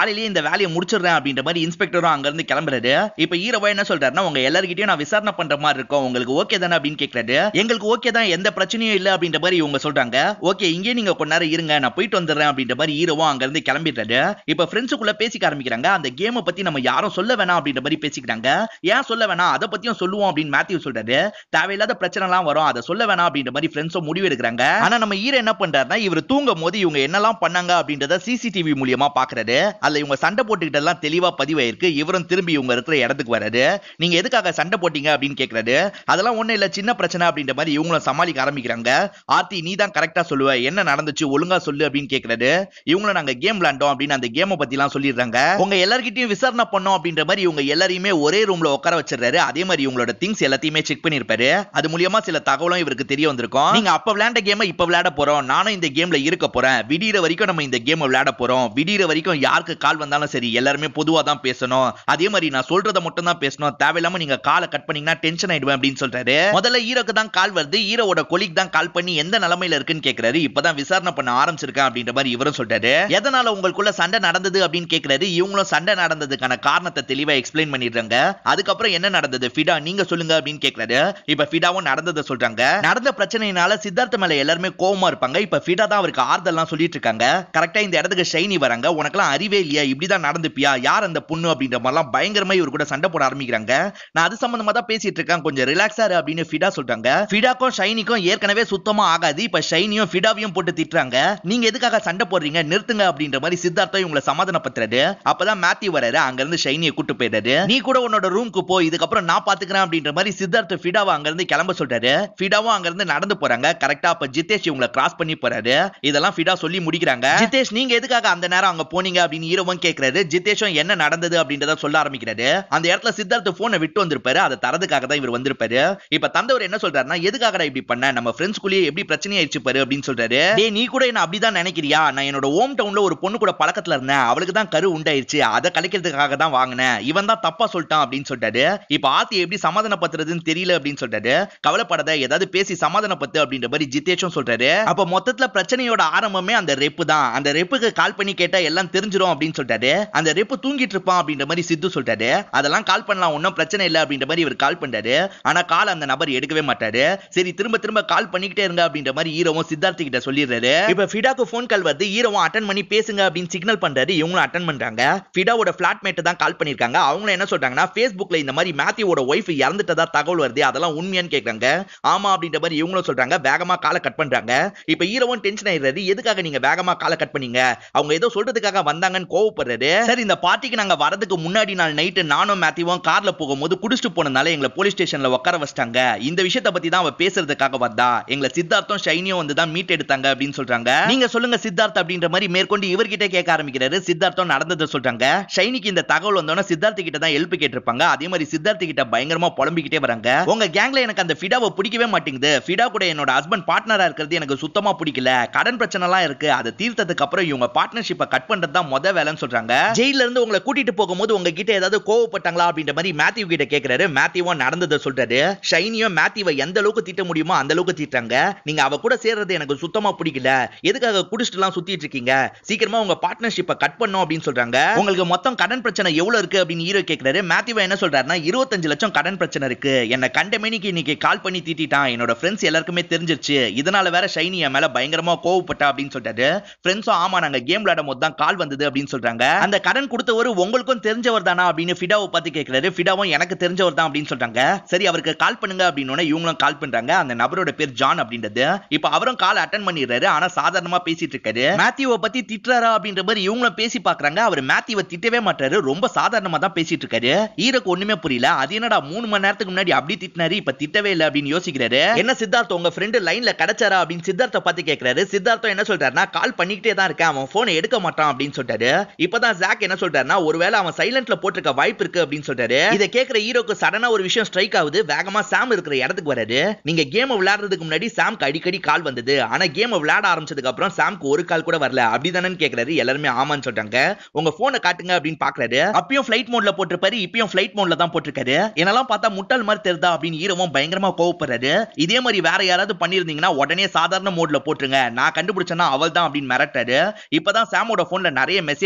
வேலையை முடிச்சிடுறேன் அப்படின்ற மாதிரி இன்ஸ்பெக்டரும் அங்க இருந்து கிளம்புறாரு இப்ப ஹீரோவா என்ன சொல்றாருன்னா உங்க எல்லார்கிட்டயும் நான் விசாரணை பண்ற மாதிரி இருக்கும் உங்களுக்கு ஓகே தானே அப்படின்னு கேக்குறாரு எங்களுக்கு ஓகே தான் எந்த பிரச்சனையும் இல்ல அப்படின்ற மாதிரி இவங்க சொல்றாங்க ஓகே இங்கே நீங்க கொஞ்ச நேரம் இருங்க நான் போயிட்டு வந்துடுறேன் அப்படின்ற மாதிரி ஹீரோவும் அங்க இருந்து கிளம்பிடுறாரு இப்ப ஃப்ரெண்ட்ஸுக்குள்ள பேசிக்க ஆரம்பிக்கிறாங்க அந்த கேமை பத்தி நம்ம யாரும் சொல்ல வேணாம் அப்படின்ற மாதிரி பேசிக்கிறாங்க ஏன் சொல்ல வேணாம் அதை பத்தியும் சொல்லுவோம் அப்படின்னு மேத்யூ சொல்றாரு தேவையில்லாத பிரச்சனை எல்லாம் வரும் அதை சொல்ல வேணாம் அப்படின்ற மாதிரி ஃப்ரெண்ட்ஸும் முடிவு எடுக்கிறாங்க ஆனா நம்ம ஹீரோ என்ன பண்றாருன்னா இவர் தூங்கும் போது இவங்க என்னெல்லாம் பண்ணாங்க அப்படின்றத சிசிடிவி மூலியமா பாக்குறாரு அதுல இவங்க சண்டை போட்டுக்கிட்ட எல்லாம் தெளிவா பதிவாயிருக்கு இவரும் திரும்பி இவங்க இருக்கிற இடத்துக்கு வராரு நீங்க எதுக்காக சண்டை போட்டீங்க அப்படின்னு கேக்குறாரு அதெல்லாம் ஒண்ணும் இல்ல சின்ன பிரச்சனை அப்படின்ற மாதிரி இவங்களும் சமாளிக்க ஆரம்பிக்கிறாங்க ஆர்த்தி நீ தான் கரெக்டா சொல்லுவ என்ன நடந்துச்சு ஒழுங்கா சொல்லு அப்படின்னு கேக்குறாரு இவங்களும் நாங்க கேம் விளையாண்டோம் அப்படின்னு அந்த கேமை பத்தி எல்லாம் சொல்லிடுறாங்க உங்க எல்லார்கிட்டயும் விசாரணை பண்ணோம் அப்படின்ற மாதிரி இவங்க எல்லாரையுமே ஒரே ரூம்ல உட்கார வச்சிடுறாரு அதே மாதிரி இவங்களோட திங்ஸ் எல்லாத்தையுமே செக் பண்ணிருப்பாரு அது மூலியமா சில தகவலும் இவருக்கு தெரிய வந்திருக்கும் நீங்க அப்ப விளையாண்ட கேமை இப்ப விளையாட போறோம் நானும் இந்த கேம்ல இருக்க போறேன் விடியற வரைக்கும் நம்ம இந்த கேம் விளையாட போறோம் விடியற வரைக்கும் யாருக்கு கால் வந்தாலும் சரி எல்லாருமே பொதுவா தான் பேசணும் அதே மாதிரி நான் சொல்றத மட்டும் தான் பேசணும் தேவையில்லாம நீங்க காலை கட் பண்ணீங்கன்னா டென்ஷன் ஆயிடுவேன் அப்படின்னு சொல்றாரு முதல்ல ஹீரோக்கு தான் கால் வருது ஹீரோவோட கொலிக் தான் கால் பண்ணி எந்த நிலைமையில இருக்குன்னு கேக்குறாரு இப்பதான் விசாரணை பண்ண ஆரம்பிச்சிருக்கேன் அப்படின்ற மாதிரி இவரும் சொல்றாரு எதனால உங்களுக்குள்ள சண்டை நடந்தது அப்படின்னு கேக்குறாரு இவங்களும் சண்டை நடந்ததுக்கான காரணத்தை தெளிவா எக்ஸ்பிளைன் பண்ணிடுறாங்க அதுக்கப்புறம் என்ன நடந்தது ஃபிடா நீங்க சொல்லுங்க அப்படின்னு கேக்குறாரு இப்ப ஃபிடாவும் நடந்ததை சொல்றாங்க நடந்த பிரச்சனையினால சித்தார்த்த மேல எல்லாருமே கோவமா இருப்பாங்க இப்ப ஃபிடா தான் அவருக்கு ஆறுதல்லாம் சொல்லிட்டு இருக்காங்க கரெக்டா இந்த இடத்துக்கு ஷைனி வராங்க உனக்கெல்லாம் அறிவே இல்லையா இப்படிதான் நடந்துப்பியா யார் அந்த பொண்ணு அப்படின்ற மாதிரிலாம் பயங்கரமா இவர் கூட சண்டை போட ஆரம்பிக்கிறாங்க நான் அது சம்பந்தமா தான் பேசிட்டு இருக்கேன் கொஞ்சம் ரிலாக்ஸா இரு அப்படின்னு ஃபிடா சொல்றாங்க ஃபிடாக்கும் ஷைனிக்கும் ஏற்கனவே சுத்தமா ஆகாது இப்ப ஷைனியும் ஃபிடாவையும் போட்டு திட்டுறாங்க நீங்க எதுக்காக சண்டை போடுறீங்க நிறுத்துங்க அப்படின்ற மாதிரி சித்தார்த்தம் இவங்களை சமாதானப்படுத்துறாரு அப்பதான் மேத்யூ வராரு அங்க இருந்து ஷைனியை கூட்டு போயிடுறாரு நீ கூட உன்னோட ரூமுக்கு போ இதுக்கப்புறம் நான் பாத்துக்கிறேன் அப்படின்ற மாதிரி சித்தார்த்த ஃபிடாவை அங்க இருந்து கிளம்ப சொல்றாரு ஃபிடாவும் அங்க இருந்து நடந்து போறாங்க கரெக்டா அப்ப ஜிதேஷ் இவங்களை கிராஸ் பண்ணி போறாரு இதெல்லாம் ஃபிடா சொல்லி முடிக்கிறாங்க ஜிதேஷ் நீங்க எதுக்காக அந்த நேரம் அங்க போனீங்க அப்படின்னு ஹீரோவும் கேக்குறாரு ஜிதேஷும் என்ன நடந்தது அப்படின்றத சொல்ல ஆரம்பிக்கிறாரு அந்த இடத்துல சித்தார்த்த போனை விட்டு வந்திருப்பாரு அதை தரதுக்காக தான் இவர் வந்திருப்பாரு இப்ப தந்தவர் என்ன சொல்றாருன்னா எதுக்காகடா இப்படி பண்ண நம்ம ஃப்ரெண்ட்ஸ்குள்ளேயே எப்படி பிரச்சனை ஆயிடுச்சு பாரு அப்படின்னு சொல்றாரு டேய் நீ கூட என்ன அப்படிதான் நினைக்கிறியா நான் என்னோட ஹோம் டவுன்ல ஒரு பொண்ணு கூட பழக்கத்துல இருந்தேன் அவளுக்கு தான் கரு உண்டாயிருச்சு அதை கலைக்கிறதுக்காக தான் வாங்கினேன் இவன் தான் தப்பா சொல்லிட்டான் அப்படின்னு சொல்லிட்டாரு இப்ப ஆத்தி எப்படி சமாதானப்படுத்துறதுன்னு தெரியல அப்படின்னு சொல்றாரு கவலைப்படாத ஏதாவது பேசி சமாதானப்பத்து அப்படின்ற மாதிரி ஜிதேஷும் சொல்றாரு அப்ப மொத்தத்துல பிரச்சனையோட ஆரம்பமே அந்த ரெப்பு தான் அந்த ரெப்புக்கு கால் பண்ணி கேட்டா எல்லாம் தெரிஞ்சிரும் அப்படின்னு சொல்றாரு அந்த ரெப்பு தூங்கிட்டு இருப்பான் அப்படின்ற மாதிரி சித்து சொல்றாரு அதெல்லாம் கால் பண்ணலாம் ஒன்றும் பிரச்சனை இல்லை அப்படின்ற மாதிரி இவர் கால் பண்றாரு ஆனா கால் அந்த நபர் எடுக்கவே மாட்டாரு சரி திரும்ப திரும்ப கால் பண்ணிக்கிட்டே இருங்க அப்படின்ற மாதிரி ஹீரோவும் சித்தார்த்தி கிட்ட சொல்லிடுறாரு இப்ப ஃபிடாக்கு ஃபோன் கால் வருது ஹீரோவும் அட்டன் பண்ணி பேசுங்க அப்படின்னு சிக்னல் பண்றாரு இவங்களும் அட்டன் பண்றாங்க ஃபிடாவோட பிளாட்மேட் தான் கால் பண்ணிருக்காங்க அவங்களும் என்ன சொல்றாங்கன்னா ஃபேஸ்புக்ல இந்த மாதிரி மேத்யூவோட ஒய்ஃப் இறந்துட்டதா தகவல் வருது அதெல்லாம் உண்மையான்னு கேக்குறாங்க ஆமா அப்படின்ற மாதிரி இவங்களும் சொல்றாங்க வேகமா காலை கட் பண்றாங்க இப்ப ஹீரோவும் டென்ஷன் ஆயிடுறாரு எதுக்காக நீங்க வேகமா காலை கட் பண்ணீங்க அவங்க ஏதோ சொல்றதுக்காக வந்தாங்கன்னு கோவப்படுறாரு சரி இந்த பார்ட்டிக்கு நாங்க வரதுக்கு முன்னாடி நாள் நைட்டு நானும் மேத்யூவும் கார்ல போகும்போது குடிச்சிட்டு போனதுனால எங்களை போலீஸ் ஸ்டேஷன்ல உட்கார வச்சிட்டாங்க இந்த விஷயத்தை பத்தி தான் அவ பேசுறதுக்காக வந்தா எங்களை சித்தார்த்தம் ஷைனியும் வந்து தான் மீட் எடுத்தாங்க அப்படின்னு சொல்றாங்க நீங்க சொல்லுங்க சித்தார்த் அப்படின்ற மாதிரி மேற்கொண்டு இவர்கிட்ட கேட்க ஆரம்பிக்கிறாரு சித்தார்த்தம் நடந்ததை சொல்றாங்க ஷைனிக்கு இந்த தகவல் வந்தோன்னா சித்தார்த்தி கிட்ட தான் ஹெல்ப் கேட்டிருப்பாங்க அதே மாதிரி சித்தார்த்தி கிட்ட பயங்கரமா புலம்பிக்கிட்டே வராங்க உங்க கேங்ல எனக்கு அந்த ஃபிடாவை பிடிக்கவே மாட்டேங்குது ஃபிடா கூட என்னோட ஹஸ்பண்ட் பார்ட்னரா இருக்கிறது எனக்கு சுத்தமா பிடிக்கல கடன் பிரச்சனை எல்லாம் இருக்கு அதை தீர்த்ததுக்கு அப்புறம் இவங்க பார்ட்னர்ஷிப்பை கட் பண்றது தான் முத வேலைன்னு சொல்றாங்க ஜெயில இருந்து உங்களை கூட்டிட்டு போகும்போது உங்ககிட்ட ஏதாவது கோவப்பட்டாங்களா அப்படின்ற மாதிரி மேத்யூ கிட்ட கேக்குறாரு மேத்யூவும் நடந்ததை சொல்றாரு ஷைனியும் மேத்யூவை எந்த அளவுக்கு திட்ட முடியுமோ அந்த அளவுக்கு திட்டாங்க நீங்க அவ கூட சேர்றது எனக்கு சுத்தமா பிடிக்கல எதுக்காக குடிச்சிட்டு எல்லாம் சுத்திட்டு இருக்கீங்க சீக்கிரமா உங்க பார்ட்னர்ஷிப்பை கட் பண்ணும் அப்படின்னு சொல்றாங்க உங்களுக்கு மொத்தம் கடன் பிரச்சனை எவ்வளவு இருக்கு அப்படின்னு ஹீரோ கேக்குறாரு மேத்யூவா என்ன சொல்றாருன்னா இருபத்தஞ்சு லட்சம் கடன் பிரச்சனை இருக்கு என்ன கண்டமேனிக்கு இன்னைக்கு கால் பண்ணி தீட்டிட்டான் என்னோட ஃப்ரெண்ட்ஸ் எல்லாருக்குமே தெரிஞ்சிருச்சு இதனால வேற ஷைனி என் மேல பயங்கரமா கோவப்பட்டா அப்படின்னு சொல்றாரு ஃப்ரெண்ட்ஸும் ஆமா நாங்க கேம் விளையாடும் போது தான் கால் வந்தது அப்படின்னு சொல்றாங்க அந்த கடன் கொடுத்தவர் உங்களுக்கும் தெரிஞ்சவர் தானா அப்படின்னு ஃபிடாவை பார்த்து கேட்கிறாரு ஃபிடாவும் எனக்கு தெரிஞ்சவர் தான் அப்படின்னு சொல்றாங்க சரி அவருக்கு கால் பண்ணுங்க அப்படின்னு இவங்களும் கால் பண்றாங்க அந்த நபரோட பேர் ஜான் அப்படின்றது இப்ப அவரும் கால் அட்டன் பண்ணிடுறாரு ஆனா சாதாரணமா பேசிட்டு இருக்காரு மேத்யூவை பத்தி திட்டுறாரா அப்படின்ற மாதிரி இவங்களும் பேசி பாக்குறாங்க அவர் மேத்யூவை திட்டவே மாட்டாரு ரொம்ப சாதாரணமா தான் பேசிட்டு இருக்காரு ஈரக்கு ஒண்ணுமே புரியல அது என்னடா மூணு மணி நேரத்துக்கு முன்னாடி அப்படி திட்டினாரு இப்ப திட்டவே இல்லை அப்படின்னு யோசிக்கிறாரு என்ன சித்தார்த்த உங்க ஃப்ரெண்டு லைன்ல கிடைச்சாரா அப்படின்னு சித்தார்த்த பார்த்து கேட்கிறாரு சித்தார்த்தம் என்ன சொல்றாருன்னா கால் பண்ணிக்கிட்டே தான் இருக்கேன் அவன் போனை எடுக்க மாட்டான் அப்படின்னு சொல்றாரு இப்பதான் ஜாக் என்ன சொல்றாருன்னா ஒருவேளை அவன் சைலண்ட்ல போட்டிருக்க வாய்ப்பு இருக்கு அப்படின்னு சொல்றாரு இதை கேட்கிற ஹீரோக்கு சடனா ஒரு விஷயம் ஸ்ட்ரைக் ஆகுது வேகமா சாம் இருக்கிற இடத்துக்கு வராரு நீங்க கேம் விளையாடுறதுக்கு முன்னாடி சாம்க்கு அடிக்கடி கால் வந்தது ஆனா கேம் விளையாட ஆரம்பிச்சதுக்கு அப்புறம் சாம்க்கு ஒரு கால் கூட வரல அப்படிதானே கேக்குறாரு எல்லாருமே ஆமான்னு சொல்றாங்க உங்க போனை காட்டுங்க அப்படின்னு பாக்குறாரு அப்பயும் ஃபிளைட் மோட்ல போட்டிருப்பாரு இப்பயும் ஃபிளைட் மோட்ல தான் போட்டிருக்காரு என்னெல்லாம் பார்த்தா முட்டாள் மாதிரி தெரிதா அப்படின்னு ஹீரோவும் பயங்கரமா கோவப்படுறாரு இதே மாதிரி வேற யாராவது பண்ணிருந்தீங்கன்னா உடனே சாதாரண மோட்ல போட்டுருங்க நான் கண்டுபிடிச்சேன்னா அவள் தான் அப்படின்னு மிரட்டாரு இப்பதான் சாமோட போன்ல நிறைய மெசேஜ் வருது அந்த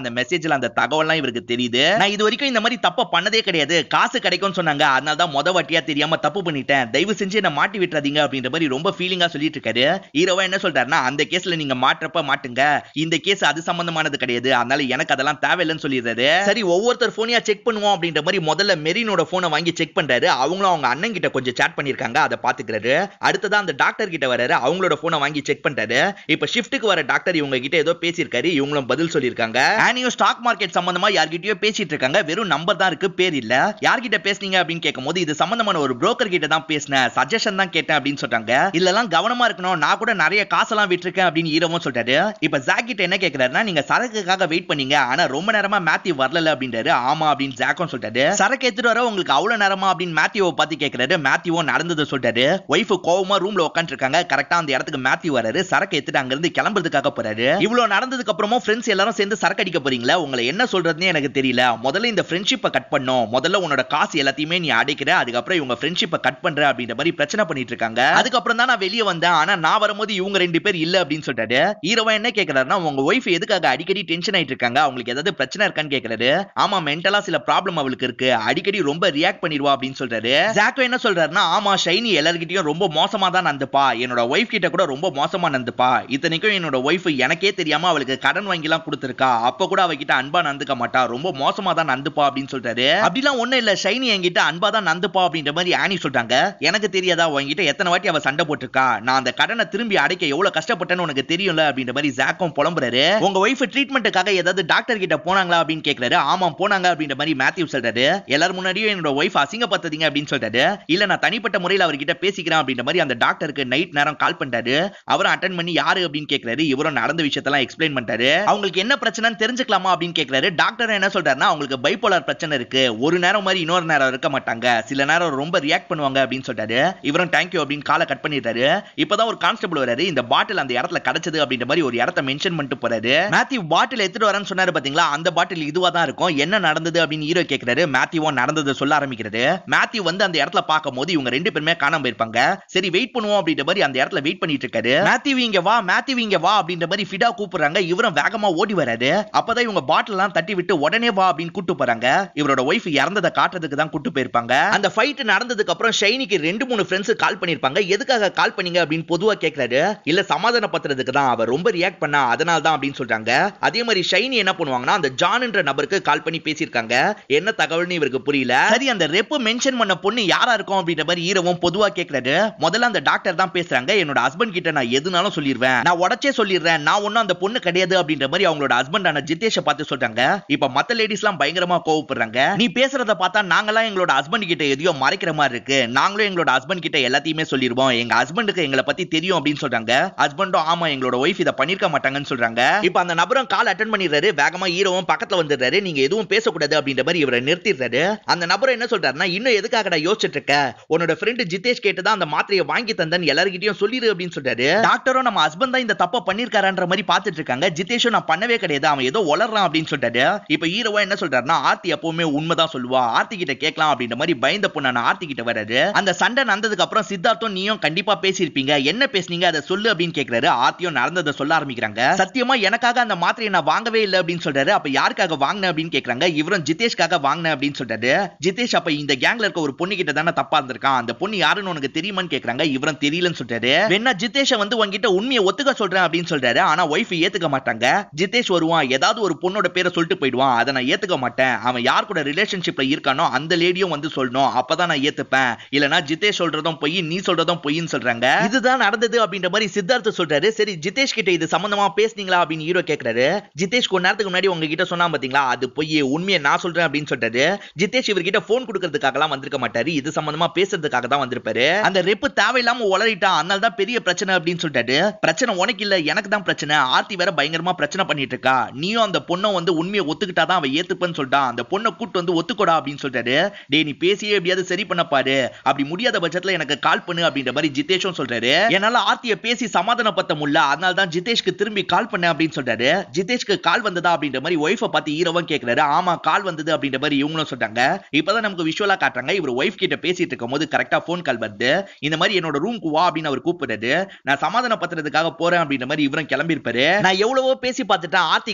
அந்த மெசேஜ்ல அந்த தகவல்லாம் இவருக்கு தெரியுது நான் இது வரைக்கும் இந்த மாதிரி தப்ப பண்ணதே கிடையாது காசு கிடைக்கும்னு சொன்னாங்க அதனால தான் முத வாட்டியா தெரியாம தப்பு பண்ணிட்டேன் தயவு செஞ்சு என்ன மாட்டி விட்டுறாதீங்க அப்படின்ற மாதிரி ரொம்ப ஃபீலிங்கா சொல்லிட்டு இருக்காரு ஹீரோவா என்ன சொல்றாருன்னா அந்த கேஸ்ல நீங்க மாற்றப்ப மாட்டுங்க இந்த கேஸ் அது சம்பந்தமானது கிடையாது அதனால எனக்கு அதெல்லாம் தேவையில்லைன்னு சொல்லிடுறாரு சரி ஒவ்வொருத்தர் போனியா செக் பண்ணுவோம் அப்படின்ற மாதிரி முதல்ல மெரினோட போனை வாங்கி செக் பண்றாரு அவங்களும் அவங்க அண்ணன் கிட்ட கொஞ்சம் சேட் பண்ணிருக்காங்க அதை பாத்துக்கிறாரு அடுத்ததா அந்த டாக்டர் கிட்ட வராரு அவங்களோட போனை வாங்கி செக் பண்றாரு இப்ப ஷிஃப்ட்டுக்கு வர டாக்டர் இவங்க கிட்ட ஏதோ பேசியிருக்காரு இவங்களும் பதில் சொல்லியிருக்காங்க ஆனியோ ஸ்டாக் மார்க்கெட் சம்பந்தமா யார்கிட்டயோ பேசிட்டு இருக்காங்க வெறும் நம்பர் தான் இருக்கு பேர் இல்ல யார்கிட்ட பேசுனீங்க அப்படின்னு கேட்கும்போது இது சம்பந்தமான ஒரு புரோக்கர் கிட்ட தான் பேசினேன் சஜஷன் தான் கேட்டேன் அப்படின்னு சொல்றாங்க இல்லலாம் கவனமா இருக்கணும் நான் கூட நிறைய காசெல்லாம் விட்டுருக்கேன் அப்படின்னு ஈரவும் சொல்றாரு இப்ப ஜாக் கிட்ட என்ன கேக்குறாருன்னா நீங்க சரக்குக்காக வெயிட் பண்ணீங்க ஆனா ரொம்ப நேரமா மேத்யூ வரல அப்படின்றாரு ஆமா அப்படின்னு ஜாக்கும் சொல்றாரு சரக்கு எடுத்துட்டு வர உங்களுக்கு அவ்வளவு நேரமா அப்படின்னு மேத்யூவை பார்த்து கேக்குறாரு மேத்யூவும் நடந்ததை சொல்றாரு ஒய்ஃப் கோவமா ரூம்ல உட்காந்து இருக்காங்க கரெக்டா அந்த இடத்துக்கு மேத்யூ வராரு சரக்கு எடுத்துட்டு அங்க இருந்து கிளம்புறதுக்காக போறாரு இவ்வளவு நடந்ததுக்கு அப்புறமும் ஃப்ரெண்ட்ஸ் எல்லாரும் சேர்ந்து சரக்கு அடிக்க போறீங்களா உங்களை என்ன சொல்றதுன்னு எனக்கு தெரியல முதல்ல இந்த ஃப்ரெண்ட்ஷிப்பை கட் பண்ணும் முதல்ல உன்னோட காசு எல்லாத்தையுமே நீ அடைக்கிற அதுக்கப்புறம் இவங்க ஃப்ரெண்ட்ஷிப்பை கட் பண்ற அப்படின்ற மாதிரி பிரச்சனை பண்ணிட்டு இருக்காங்க அதுக்கப்புறம் தான் நான் வெளியே வந்தேன் ஆனா நான் வரும்போது இவங்க ரெண்டு பேர் இல்ல அப்படின்னு சொல்லிட்டாரு ஹீரோவா என்ன கேக்குறாருன்னா உங்க ஒய்ஃப் எதுக்காக அடிக்கடி டென்ஷன் ஆயிட்டு இருக்காங்க அவங்களுக்கு ஏதாவது பிரச்சனை இருக்கான்னு கேக்குறாரு ஆமா மென்டலா சில ப்ராப்ளம் அவளுக்கு இருக்கு அடிக்கடி ரொம்ப ரியாக்ட் பண்ணிடுவா அப்படின்னு சொல்றாரு ஜாக்கோ என்ன சொல்றாருன்னா ஆமா ஷைனி எல்லார்கிட்டயும் ரொம்ப மோசமா தான் நடந்துப்பா என்னோட ஒய்ஃப் கிட்ட கூட ரொம்ப மோசமா நடந்துப்பா இத்தனைக்கும் என்னோட ஒய்ஃப் எனக்கே தெரியாம அவளுக்கு கடன் வாங்கி எல்லாம் கொடுத்துருக்கா அப்ப கூட அவகிட்ட அன்பா நடந்துக்க மாட்டா ரொம்ப மோசமா தான் நடந்துப்பா அப்படின்னு சொல்றாரு அப்படிலாம் ஒண்ணும் இல்ல ஷைனி என்கிட்ட அன்பா தான் நடந்துப்பா அப்படின்ற மாதிரி ஆனி சொல்றாங்க எனக்கு தெரியாதா உன்கிட்ட எத்தனை வாட்டி அவ சண்டை போட்டிருக்கா நான் அந்த கடனை திரும்பி அடைக்க எவ்வளவு கஷ்டப்பட்டேன்னு உனக்கு தெரியும்ல அப்படின்ற மாதிரி ஜாக்கும் புலம்புறாரு உங்க ஒய்ஃப் ட்ரீட்மெண்ட்டுக்காக ஏதாவது டாக்டர் கிட்ட போனாங்களா அப்படின்னு கேக்குறாரு ஆமா போனாங்க அப்படின்ற மாதிரி மேத்யூ சொல்றாரு எல்லாரும் முன்னாடியும் என்னோட ஒய்ஃப் அசிங்கப்படுத்தீங்க அப்படின்னு சொல்றாரு இல்ல நான் தனிப்பட்ட முறையில் அவர்கிட்ட பேசிக்கிறேன் அப்படின்ற மாதிரி அந்த டாக்டருக்கு நைட் நேரம் கால் பண்றாரு அவரும் அட்டன் பண்ணி யாரு அப்படின்னு கேக்குறாரு இவரும் நடந்த விஷயத்தெல்லாம் எக்ஸ்பிளைன் பண்றாரு அவங்களுக்கு என்ன பிரச்சனைன்னு தெரிஞ்சுக்கலாமா அப்படின்னு கேக்குறாரு டாக்டர் என்ன சொல்றாருன்னா அவங்களுக்கு பைப்போலார் பிரச்சனை இருக்கு ஒரு நேரம் மாதிரி இன்னொரு நேரம் இருக்க மாட்டாங்க சில நேரம் ரொம்ப ரியாக்ட் பண்ணுவாங்க அப்படின்னு சொல்றாரு இவரும் தேங்க்யூ அப்படின்னு காலை கட் பண்ணிட்டாரு இப்பதான் ஒரு கான்ஸ்டபிள் வராரு இந்த பாட்டில் அந்த இடத்துல கிடைச்சது அப்படின்ற மாதிரி ஒரு இடத்த மென்ஷன் பண்ணிட்டு போறாரு மேத்யூ பாட்டில் எடுத்துட்டு வரேன்னு சொன்னாரு பாத்தீங்களா அந்த பாட்டில் இதுவா தான் இருக்கும் என்ன நடந்தது அப்படின்னு ஹீரோ கேக்குறாரு மேத்யூவும் நடந்ததை சொல்ல ஆரம்பிக்கிறது மேத்யூ வந்து அந்த இடத்துல பார்க்கும்போது இவங்க ரெண்டு பேருமே காணாம போயிருப்பாங்க சரி வெயிட் பண்ணுவோம் அப்படின்ற மாதிரி அந்த இடத்துல வெயிட் பண்ணிட்டு இருக்காரு மேத்யூ இங்க வா மேத்யூ இங்க வா அப்படின்ற மாதிரி ஃபிடா கூப்பிடுறாங்க இவரும் வேகமா ஓடி வராரு அப்பதான் இவங்க பாட்டில் எல்லாம் தட்டி விட்டு உடனே வா அப்படின்னு கூட்டு போறாங்க இவரோட ஒய்ஃப் இறந்ததை காட்டுறதுக்கு தான் கூட்டு போயிருப்பாங்க அந்த ஃபைட் நடந்ததுக்கு அப்புறம் ஷைனிக்கு ரெண்டு மூணு ஃப்ரெண்ட்ஸ் கால் பண்ணிருப்பாங்க எதுக்காக கால் பண்ணீங்க அப்படின்னு பொதுவா கேக்குறாரு இல்ல சமாதானப்படுத்துறதுக்கு தான் அவர் ரொம்ப ரியாக்ட் பண்ணா அதனால தான் அப்படின்னு சொல்றாங்க அதே மாதிரி ஷைனி என்ன பண்ணுவாங்கன்னா அந்த ஜான்ன்ற நபருக்கு கால் பண்ணி பேசியிருக்காங்க என்ன தகவல்னு இவருக்கு புரியல சரி அந்த ரெப்பு மென்ஷன் பண்ண பொண்ணு யாரா இருக்கும் அப்படின்ற மாதிரி ஈரவும் பொதுவா கேக்குறாரு முதல்ல அந்த டாக்டர் தான் பேசுறாங்க என்னோட ஹஸ்பண்ட் கிட்ட நான் எதுனாலும் சொல்லிடுவேன் நான் உடச்சே சொல்லிடுறேன் நான் ஒன்னும் அந்த பொண்ணு கிடையாது அப்படின்ற மாதிரி அவங்களோட ஹஸ்பண்டான ஜித்தேஷ பார்த்து சொல்றாங்க இப்ப மத்த லேடிஸ் எல்லாம் பயங்கரமா கோவப்படுறாங்க நீ பேசுறத பார்த்தா நாங்கெல்லாம் எங்களோட ஹஸ்பண்ட் கிட்ட எதையோ மறைக்கிற மாதிரி இருக்கு நாங்களும் எங்களோட ஹஸ்பண்ட் கிட்ட எல்லாத்தையுமே சொல்லிடுவோம் எங்க ஹஸ்பண்டுக்கு எங்களை பத்தி தெரியும் அப்படின்னு சொல்றாங்க ஹஸ்பண்டும் ஆமா எங்களோட ஒய்ஃப் இதை பண்ணிருக்க மாட்டாங்கன்னு சொல்றாங்க இப்ப அந்த நபரும் கால் அட்டன் பண்ணிடுறாரு வேகமா ஹீரோவும் பக்கத்துல வந்துடுறாரு நீங்க எதுவும் பேசக்கூடாது அப்படின்ற மாதிரி இவரை நிறுத்திடுறாரு அந்த நபர் என்ன சொல்றாருன்னா இன்னும் எதுக்காக நான் யோசிச்சுட்டு இருக்க உன்னோட ஃப்ரெண்டு ஜிதேஷ் கேட்டு தான் அந்த மாத்திரையை வாங்கி தந்தேன் எல்லார்கிட்டயும் சொல்லிடு அப்படின்னு சொல்றாரு டாக்டரும் நம்ம ஹஸ்பண்ட் தான் இந்த தப்ப பண்ணிருக்காருன்ற மாதிரி பாத்துட்டு இருக்காங்க ஜிதேஷும் நான் பண்ணவே கிடையாது அவன் ஏதோ வளர்றான் அப்படின்னு சொல்றாரு இப்ப ஹீரோவா என்ன சொல்றாருன்னா ஆர்த்தி எப்பவுமே உண்மைதான் சொல்லுவா ஆர்த்தி கிட்ட கேட்கலாம் அப்படின்ற மாதிரி பயந்த பொண்ணான ஆர்த்தி கிட்ட வராரு அந்த சண்டை நடந்ததுக்கு அப்புறம் சித்தார்த்தும் நீயும் கண்டிப்பா பேசியிருப்பீங்க என்ன பேசுனீங்க அதை சொல்லு அப்படின்னு கேக்குறாரு ஆர்த்தியும் நடந்ததை சொல்ல ஆரம்பிக்கிறாங்க சத்தியமா எனக்காக அந்த மாத்திரையை நான் வாங்கவே இல்லை அப்படின்னு சொல்றாரு அப்ப யாருக்காக வாங்கின அப்படின்னு கேக்குறாங்க இவரும் ஜிதேஷ்காக வாங்கின அப்படின்னு சொல்றாரு ஜிதேஷ் அப்ப இந்த கேங்ல இருக்க ஒரு பொண்ணு கிட்ட தானே தப்பா இருந்திருக்கான் அந்த பொண்ணு யாருன்னு உனக்கு தெரியுமான்னு கேக்குறாங்க இவரும் தெரியலன்னு சொல்றாரு வேணா ஜிதேஷ வந்து உங்ககிட்ட உண்மையை ஒத்துக்க சொல்றேன் அப்படின்னு சொல்றாரு ஆனா ஒய்ஃப் ஏத்துக்க மாட்டாங்க ஜிதேஷ் வருவான் ஏதாவது ஒரு பொண்ணோட பேரை சொல்லிட்டு போயிடுவான் அதை நான் ஏத்துக்க மாட்டேன் அவன் யார் கூட ரிலேஷன்ஷிப்ல இருக்கானோ அந்த லேடியும் வந்து சொல்லணும் அப்பதான் நான் ஏத்துப்பேன் இல்லனா ஜிதேஷ் சொல்றதும் பொய் நீ சொல்றதும் பொய்ன்னு சொல்றாங்க இதுதான் நடந்தது அப்படின்ற மாதிரி சித்தார்த்த சொல்றாரு சரி ஜிதேஷ் கிட்ட இது சம்பந்தமா பேசுனீங்களா அப்படின்னு ஹீரோ கேக்குறாரு ஜிதேஷ் கொஞ்ச நேரத்துக்கு முன்னாடி உங்ககிட்ட சொன்னா பாத்தீங்களா அது பொய் உண்மையை நான் சொல்றேன் அப்படின்னு சொல்றாரு ஜிதேஷ் இவர்கிட்ட போன் கொடுக்கறதுக்காகலாம் வந்திருக்க மாட்டாரு இது சம்பந்தமா பேசுறதுக்காக தான் வந்திருப்பாரு அந்த ரெப்பு தேவையில்லாம உளறிட்டான் அதனால தான் பெரிய பிரச்சனை அப்படின்னு சொல்லிட்டாரு பிரச்சனை உனக்கு இல்ல எனக்கு தான் பிரச்சனை ஆர்த்தி வேற பயங்கரமா பிரச்சனை பண்ணிட்டு இருக்கா நீயும் அந்த பொண்ணை வந்து உண்மையை ஒத்துக்கிட்டாதான் அவன் ஏத்துப்பேன்னு சொல்லிட்டான் அந்த பொண்ணை கூட்டு வந்து ஒத்துக்கோடா அப்படின்னு சொல்றாரு டேய் நீ பேசியே எப்படியாவது சரி பண்ண பாரு அப்படி முடியாத பட்சத்துல எனக்கு கால் பண்ணு அப்படின்ற மாதிரி ஜிதேஷும் சொல்றாரு என்னால ஆர்த்திய பேசி சமாதானப்படுத்த முடியல அதனால தான் ஜிதேஷ்க்கு திரும்பி கால் பண்ண அப்படின்னு சொல்றாரு ஜிதேஷ்க்கு கால் வந்ததா அப்படின்ற மாதிரி ஒய்ஃபை பார்த்து ஹீரோவும் கேக்குறாரு ஆமா கால் வந்தது அப்படின்ற மாதிரி இவங்களும் சொல்றாங்க இப்பதான் நமக்கு விஷுவலா காட்டுறாங்க இவர் ஒய்ஃப் கிட்ட பேசிட்டு இருக்கும் போது கரெக்டா போன் கால் வருது இந்த மாதிரி என்னோட ரூம்க்கு வா அப்படின்னு அவர் கூப்பிடுறாரு நான் சமாதானப்படுத்துறதுக்காக போறேன் அப்படின்ற மாதிரி இவரும் கிளம்பியிருப்பாரு நான் எவ்வளவோ பேசி பார்த்துட்டேன் ஆர்த்தி கொஞ்சம் கூட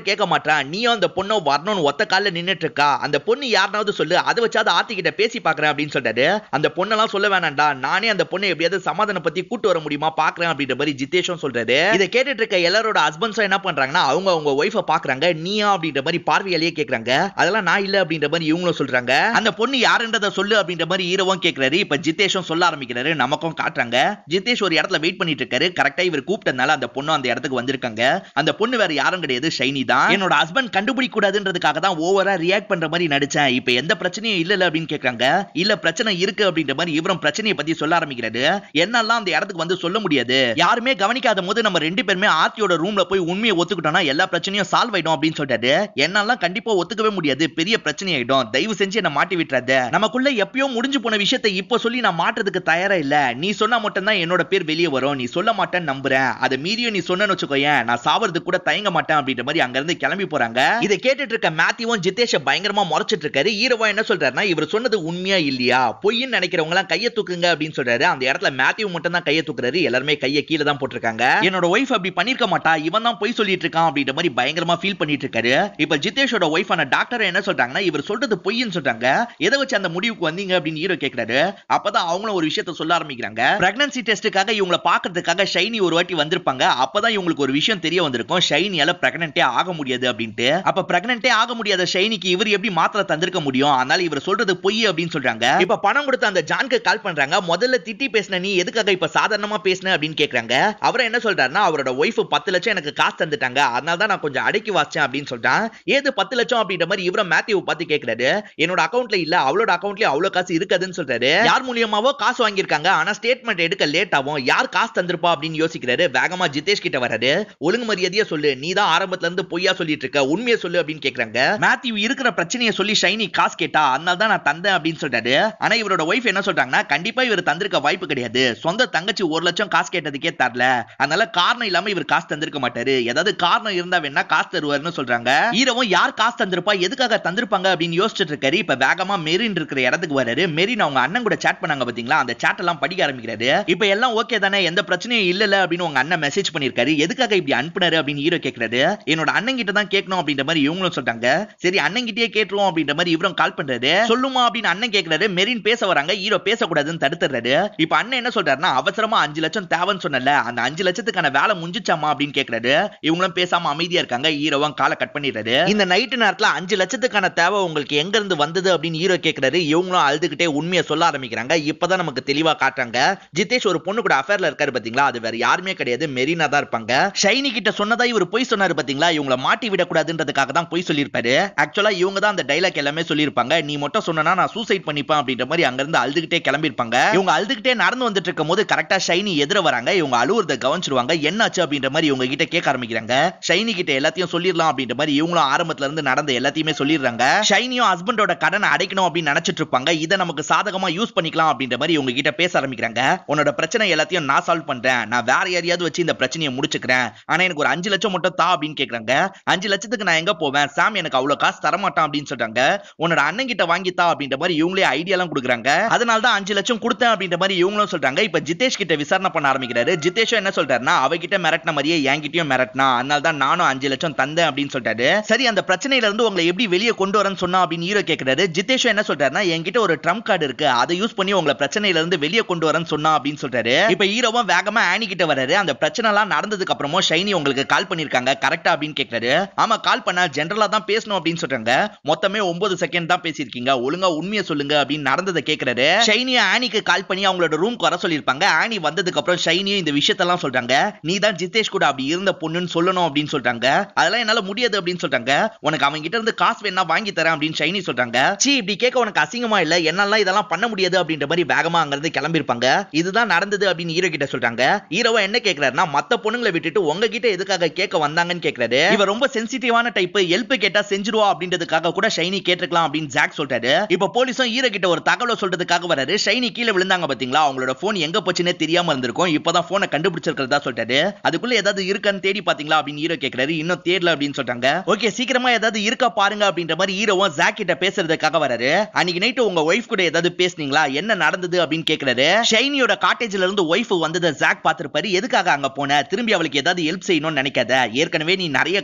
கேட்க மாட்டான் நீயும் அந்த பொண்ணோ வரணும்னு ஒத்த காலில் நின்னுட்டு இருக்கா அந்த பொண்ணு யாருனாவது சொல்லு அதை வச்சாவது ஆர்த்தி கிட்ட பேசி பாக்குறேன் அப்படின்னு சொல்றாரு அந்த பொண்ணெல்லாம் சொல்ல வேணாம்டா நானே அந்த பொண்ணை எப்படியாவது சமாதானம் பத்தி கூட்டு வர முடியுமா பாக்குறேன் அப்படின்ற மாதிரி ஜித்தேஷும் சொல்றாரு இதை கேட்டுட்டு இருக்க எல்லாரோட ஹஸ்பண்ட்ஸும் என்ன பண்றாங்கன்னா அவங்க அவங்க ஒய்ஃபை பாக்குறாங்க நீயா அப்படின்ற மாதிரி பார்வையாலேயே கேக்குறாங்க அதெல்லாம் நான் இல்ல அப்படின்ற மாதிரி இவங்களும் சொல்றாங்க அந்த பொண்ணு யாருன்றத சொல்லு அப்படின்ற மாதிரி ஹீரோவும் கேக்குறாரு இப்ப ஜித்தேஷும் சொல்ல ஆரம்பிக்கிறாரு நமக்கும் காட்டுறாங்க ஜித்தேஷ் ஒரு இடத்துல வெயிட் பண்ணிட்டு இருக்காரு கரெக்டா இவர் கூப்பிட்டதுனால அந்த பொண்ணு அந்த இடத்துக்கு வந்திருக்காங்க அந்த பொண்ணு வேற யாரும் கிடையாது ஷைனி தான் என்னோட ஹஸ்பண்ட் கண்டுபிடிக்க கூடாதுன்றதுக்காக தான் ஓவரா ரியாக்ட் பண்ற மாதிரி நடிச்சேன் இப்ப எந்த பிரச்சனையும் இல்ல அப்படின்னு கேக்குறாங்க இல்ல பிரச்சனை இருக்கு அப்படின்ற மாதிரி இவரும் பிரச்சனையை பத்தி சொல்ல ஆரம்பிக்கிறாரு என்னெல்லாம் அந்த இடத்துக்கு வந்து சொல்ல முடியாது யாருமே கவனிக்காத போது நம்ம ரெண்டு பேருமே ஆர்த்தியோட ரூம்ல போய் உண்மையை ஒத்துக்கிட்டோம்னா எல்லா பிரச்சனையும் சால்வ் ஆயிடும் அப்படின்னு சொல்லிட்டாரு என்னெல்லாம் கண்டிப்பா ஒத்துக்கவே முடியாது பெரிய பிரச்சனை ஆயிடும் தயவு செஞ்சு என்ன மாட்டி விட்டுறாத நமக்குள்ள எப்பயோ முடிஞ்சு போன விஷயத்தை இப்போ சொல்லி நான் மாட்டுறதுக்கு தயாரா இல்ல நீ சொன்னா மட்டும் தான் என்னோட பேர் வெளியே வரும் நீ சொல்ல மாட்டேன்னு நம்புறேன் அதை மீறியும் நீ சொன்னேன்னு வச்சுக்கோயேன் நான் சாவறதுக்கு கூட தயங்க மாட்டேன் அப்படின்ற மாதிரி அங்க இருந்து கிளம்பி போறாங்க இதை கேட்டுட்டு இருக்க மேத்யூவும் ஜித்தேஷ பயங்கரமா முறைச்சிட்டு இருக்காரு ஹீரோவா என்ன சொல்றாருன்னா இவர் சொன்னது உண்மையா இல்லையா பொய்ன்னு நினைக்கிறவங்க எல்லாம் கையை தூக்குங்க அப்படின்னு சொல்றாரு அந்த இடத்துல மேத்யூ மட்டும் தான் கையை தூக்குறாரு எல்லாருமே கையை கீழே தான் போட்டிருக்காங்க என்னோட ஒய்ஃப் அப்படி பண்ணிருக்க மாட்டா இவன் தான் பொய் சொல்லிட்டு இருக்கான் அப்படின்ற மாதிரி பயங்கரமா ஃபீல் பண்ணிட்டு இருக்காரு இப்ப ஜித்தேஷோட ஒய்ஃபான டாக்டர் என்ன சொல்றாங்கன்னா இவர் சொல்றது பொய்ன்னு சொல்றாங்க எதை வச்சு அந்த முடிவுக்கு வந்தீங்க அப்படின்னு ஹீரோ கேக்குறாரு அப்பதான் அவங்களும் ஒரு விஷயத்த சொல்ல ஆரம்பிக்கிறாங்க பிரெக்னன்சி டெஸ்ட்டுக்காக இவங்கள பாக்குறதுக்காக ஷைனி ஒரு வாட்டி வந்திருப்பாங்க அப்பதான் இவங்களுக்கு ஒரு விஷயம் தெரிய வந்திருக்கும் ஷைனியால பிரெக்னன்ட்டே ஆக முடியாது அப்படின்ட்டு அப்ப பிரெக்னன்ட்டே ஆக முடியாத ஷைனிக்கு இவர் எப்படி மாத்திரை தந்திருக்க முடியும் அதனால இவர் சொல்றது பொய் அப்படின்னு சொல்றாங்க இப்ப பணம் கொடுத்த அந்த ஜான்க்கு கால் பண்றாங்க முதல்ல திட்டி பேசின நீ எதுக்காக இப்ப சாதாரணமா பேசின அப்படின்னு கேக்குறாங்க அவர் என்ன சொல்றாருன்னா அவரோட ஒய்ஃப் பத்து லட்சம் எனக்கு காசு தந்துட்டாங்க அதனால தான் நான் கொஞ்சம் அடக்கி வாச்சேன் அப்படின்னு சொல்றான் ஏது பத்து லட்சம் அப்படின்ற மாதிரி இவரை மேத்யூ பார்த்து கேக்குறாரு என்னோட அக்கௌண்ட்ல இல்ல அவளோட அக்கௌண்ட்லயும் அவ்வளவு காசு இருக்காதுன்னு சொல்றாரு யார் மூலியமாவோ காசு வாங்கியிருக்காங்க ஆனா ஸ்டேட்மெண்ட் எடுக்க லேட் ஆகும் யார் காசு தந்திருப்பா அப்படின்னு யோசிக்கிறாரு வேகமா ஜிதேஷ் கிட்ட வராரு ஒழுங்கு மரியாதையா சொல்லு நீ தான் ஆரம்பத்துல இருந்து பொய்யா சொல்லிட்டு இருக்க உண்மையை சொல்லு அப்படின்னு கேக்குறாங்க மேத்யூ இருக்கிற பிரச்சனையை சொல்லி ஷைனி காசு கேட்டா அதனால தான் நான் தந்தேன் அப்படின்னு சொல்றாரு ஆனா இவரோட ஒய்ஃப் என்ன சொல்றாங்கன்னா கண்டிப்பா இவர் தந்திருக்க வாய்ப்பு கிடையாது சொந்த தங்கச்சி ஒரு லட்சம் காசு கேட்டதுக்கே தரல அதனால காரணம் இல்லாம இவர் காசு தந்திருக்க மாட்டாரு ஏதாவது காரணம் இருந்தா வேணா காசு தருவாருன்னு சொல்றாங்க ஹீரோவும் யார் காசு தந்திருப்பா எதுக்காக தந்திருப்பாங்க அப்படின்னு யோசிச்சுட்டு இருக்காரு இப்ப வேகமா மெரின் இருக்கிற இடத்துக்கு வராரு மெரின் அவங்க அண்ணன் கூட சேட் பண்ணாங்க பாத்தீங்களா அந்த சேட் எல்லாம் படிக்க ஆரம்பிக்கிறாரு இப்ப எல்லாம் ஓகே தானே எந்த பிரச்சனையும் இல்லல அப்படின்னு உங்க அண்ணன் மெசேஜ் பண்ணிருக்காரு எதுக்காக இப்படி அனுப்புனாரு அப்படின்னு ஹீரோ கேக்குறாரு என்னோட அண்ணன் கிட்ட தான் கேட்கணும் அப்படின்ற மாதிரி இவங்களும் சொல்றாங்க சரி அண்ணன் கிட்டயே கேட்டுருவோம் அப்படின்ற மாதிரி இவரும் கால் பண்றாரு சொல்லுமா அப்படின்னு அண்ணன் கேக்குறாரு மெரின் பேச வராங்க ஹீரோ பேசக்கூடாதுன்னு தடுத்துறாரு இப்ப அண்ணன் என்ன சொல்றாருன்னா அவசரமா அஞ்சு லட்சம் தேவைன்னு சொன்னல அந்த அஞ்சு லட்சத்துக்கான வேலை முடிஞ்சுச்சாமா அப்படின்னு கேக்குறாரு இவங்களும் பேசாம அமைதியா இருக்காங்க ஹீரோவும் காலை கட் பண்ணிடுறாரு இந்த நைட்டு நேரத்துல அஞ்சு லட்சத்துக்கான தேவை உங்களுக்கு எங்க இருந்து வந்தது அப்படின்னு ஹீரோ கேக்குறாரு இவங்களும் அழுதுகிட்டே உண்மையை சொல்ல ஆரம்பிக்கிறாங்க இப்பதான் நமக்கு தெளிவா காட்டுறாங்க ஜிதேஷ் ஒரு பொண்ணு கூட அஃபேர்ல இருக்காரு பாத்தீங்களா அது வேற யாருமே கிடையாது மெரினா தான் இருப்பாங்க ஷைனி கிட்ட சொன்னதா இவர் பொய் சொன்னாரு பாத்தீங்களா இவங்கள மாட்டி விடக்கூடாதுன்றதுக்காக தான் பொய் சொல்லியிருப்பாரு ஆக்சுவலா இவங்க தான் அந்த டைலாக் எல்லாமே சொல்லியிருப்பாங்க நீ மட்டும் சொன்னா நான் சூசைட் பண்ணிப்பேன் அப்படின்ற மாதிரி அங்க இருந்து அழுதுகிட்டே கிளம்பிருப்பாங்க இவங்க அழுதுகிட்டே நடந்து வந்துட்டு இருக்கும் போது கரெக்டா ஷைனி எதிர வராங்க இவங்க அழுவுறத கவனிச்சிருவாங்க என்னாச்சு அப்படின்ற மாதிரி இவங்க கிட்ட கேட்க ஆரம்பிக்கிறாங்க ஷைனி கிட்ட எல்லாத்தையும் சொல்லிடலாம் அப்படின்ற மாதிரி இவங்களும் ஆரம்பத்துல இருந்து நடந்த எல்லாத்தையுமே சொல்லிடுறாங்க ஷைனியும் ஹஸ்பண்டோட கடனை அடைக்கணும் அப்படின்னு நினைச்சிட்டு இருப்பாங்க இதை நமக்கு சாதகமா யூஸ் பண்ணிக்கலாம் அப்படின்ற மாதிரி இவங்க கிட்ட பேச ஆரம்பிக்கிறாங்க உன்னோட பிரச்சனை எல்லாத்தையும் நான் சால்வ் பண்றேன் நான் வேற யாரையாவது வச்சு இந்த பிரச்சனையை முடிச்சுக்கிறேன் ஆனா எனக்கு ஒரு அஞ்சு லட்சம் மட்டும் தா அப்படின்னு கேக்குறாங்க அஞ்சு லட்சத்துக்கு நான் எங்க போவேன் சாம் எனக்கு அவ்வளவு காசு தரமாட்டான் அப்படின்னு சொல்றாங்க உன்னோட அண்ணன் கிட்ட வாங்கித்தா அப்படின்ற மாதிரி இவங்களே ஐடியா எல்லாம் கொடுக்குறாங்க அதனால தான் அஞ்சு லட்சம் கொடுத்தேன் அப்படின்ற மாதிரி இவங்களும் சொல்றாங்க இப்ப ஜிதேஷ் கிட்ட விசாரணை பண்ண ஆரம்பிக்கிறாரு ஜிதேஷும் என்ன சொல்றாருன்னா அவகிட்ட மிரட்டின மாதிரியே என்கிட்டயும் மிரட்டினா அதனால தான் நானும் அஞ்சு லட்சம் தந்தேன் அப்படின்னு சொல்றாரு சரி அந்த பிரச்சனையில இருந்து உங்களை எப்படி வெளியே கொண்டு வரேன்னு சொன்னா அப்படின்னு ஹீரோ கேக்குறாரு ஜிதேஷும் என்ன சொல்றாருன்னா என்கிட்ட ஒரு ட்ரம்ப் கார்டு இருக்கு அதை யூஸ் பண்ணி உங்களை பிரச்சனையில இருந்து வெளியே கொண்டு வரேன்னு சொன்னா அப்படின்னு சொல்றாரு இப்ப ஹீரோவும் வேகமா ஆனி கிட்ட வராரு அந்த பிரச்சனை எல்லாம் நடந்ததுக்கு அப்புறமும் ஷைனி உங்களுக்கு கால் பண்ணிருக்காங்க கரெக்டா அப்படின்னு கேக்குறாரு ஆமா கால் பண்ண ஜென்ரலா தான் பேசணும் அப்படின்னு சொல்றாங்க மொத்தமே ஒன்பது செகண்ட் தான் பேசியிருக்கீங்க ஒழுங்கா உண்மையை சொல்லுங்க அப்படின்னு நடந்ததை கேக்குறாரு ஷைனியா ஆனிக்கு கால் பண்ணி அவங்களோட ரூம்க்கு வர சொல்லியிருப்பாங்க ஆனி வந்ததுக்கு அப்புறம் ஷைனியும் இந்த விஷயத்தெல்லாம் சொல்றாங்க நீ தான் ஜிதேஷ் கூட அப்படி இருந்த பொண்ணுன்னு சொல்லணும் அப்படின்னு சொல்றாங்க அதெல்லாம் என்னால முடியாது அப்படின்னு சொல்றாங்க உனக்கு அவங்க கிட்ட இருந்து காசு வேணா வாங்கி தரேன் அப்படின்னு ஷைனி சொல்றாங்க சீ இப்படி கேட்க உனக்கு அசிங்கமா இல்ல என்னால இதெல்லாம் பண்ண முடியாது அப்படின்ற மாதிரி வேகமா அங்க இருந்து கிளம்பிருப்பாங்க இதுதான் நடந்தது அப்படின்னு ஹீரோ கிட்ட சொல்றாங்க ஹீரோவா என்ன கேக்குறாருன்னா மத்த பொண்ணுங்களை விட்டுட்டு உங்ககிட்ட எதுக்காக கேட்க வந்தாங்கன்னு கேக்குறாரு இவ ரொம்ப சென்சிட்டிவான டைப் ஹெல்ப் கேட்டா செஞ்சிருவா அப்படின்றதுக்காக கூட ஷைனி கேட்டிருக்கலாம் அப்படின்னு ஜாக் சொல்றாரு இப்ப போலீஸும் ஹீரோ கிட்ட ஒரு தகவலை சொல்றதுக்காக வராரு ஷைனி கீழே விழுந்தாங்க பாத்தீங்களா அவங்களோட போன் எங்க போச்சுன்னே தெரியாம இருந்திருக்கும் இப்பதான் போனை கண்டுபிடிச்சிருக்கிறதா சொல்றாரு அதுக்குள்ள ஏதாவது இருக்கான்னு தேடி பாத்தீங்களா அப்படின்னு ஹீரோ கேக்குறாரு இன்னும் தேடல அப்படின்னு சொல்றாங்க ஓகே சீக்கிரமா ஏதாவது இருக்கா பாருங்க அப்படின்ற மாதிரி ஹீரோவும் ஜாக் கிட்ட பேசுறதுக்காக வராரு அன்னைக்கு நைட்டு உங்க ஒய்ஃப் கூட ஏதாவது பேசுனீங்களா என்ன நடந்தது அப்படின்னு கேக்குறாரு ஷைனியோட காட்டேஜ்ல இருந்து ஒய்ஃப் வந்ததை ஜாக் பார்த்திருப்பாரு எதுக்காக அங்க போன திரும்பி அவளுக்கு ஏதாவது ஹெல்ப் செய்யணும்னு நினைக்காத ஏற்கனவே நீ நிறைய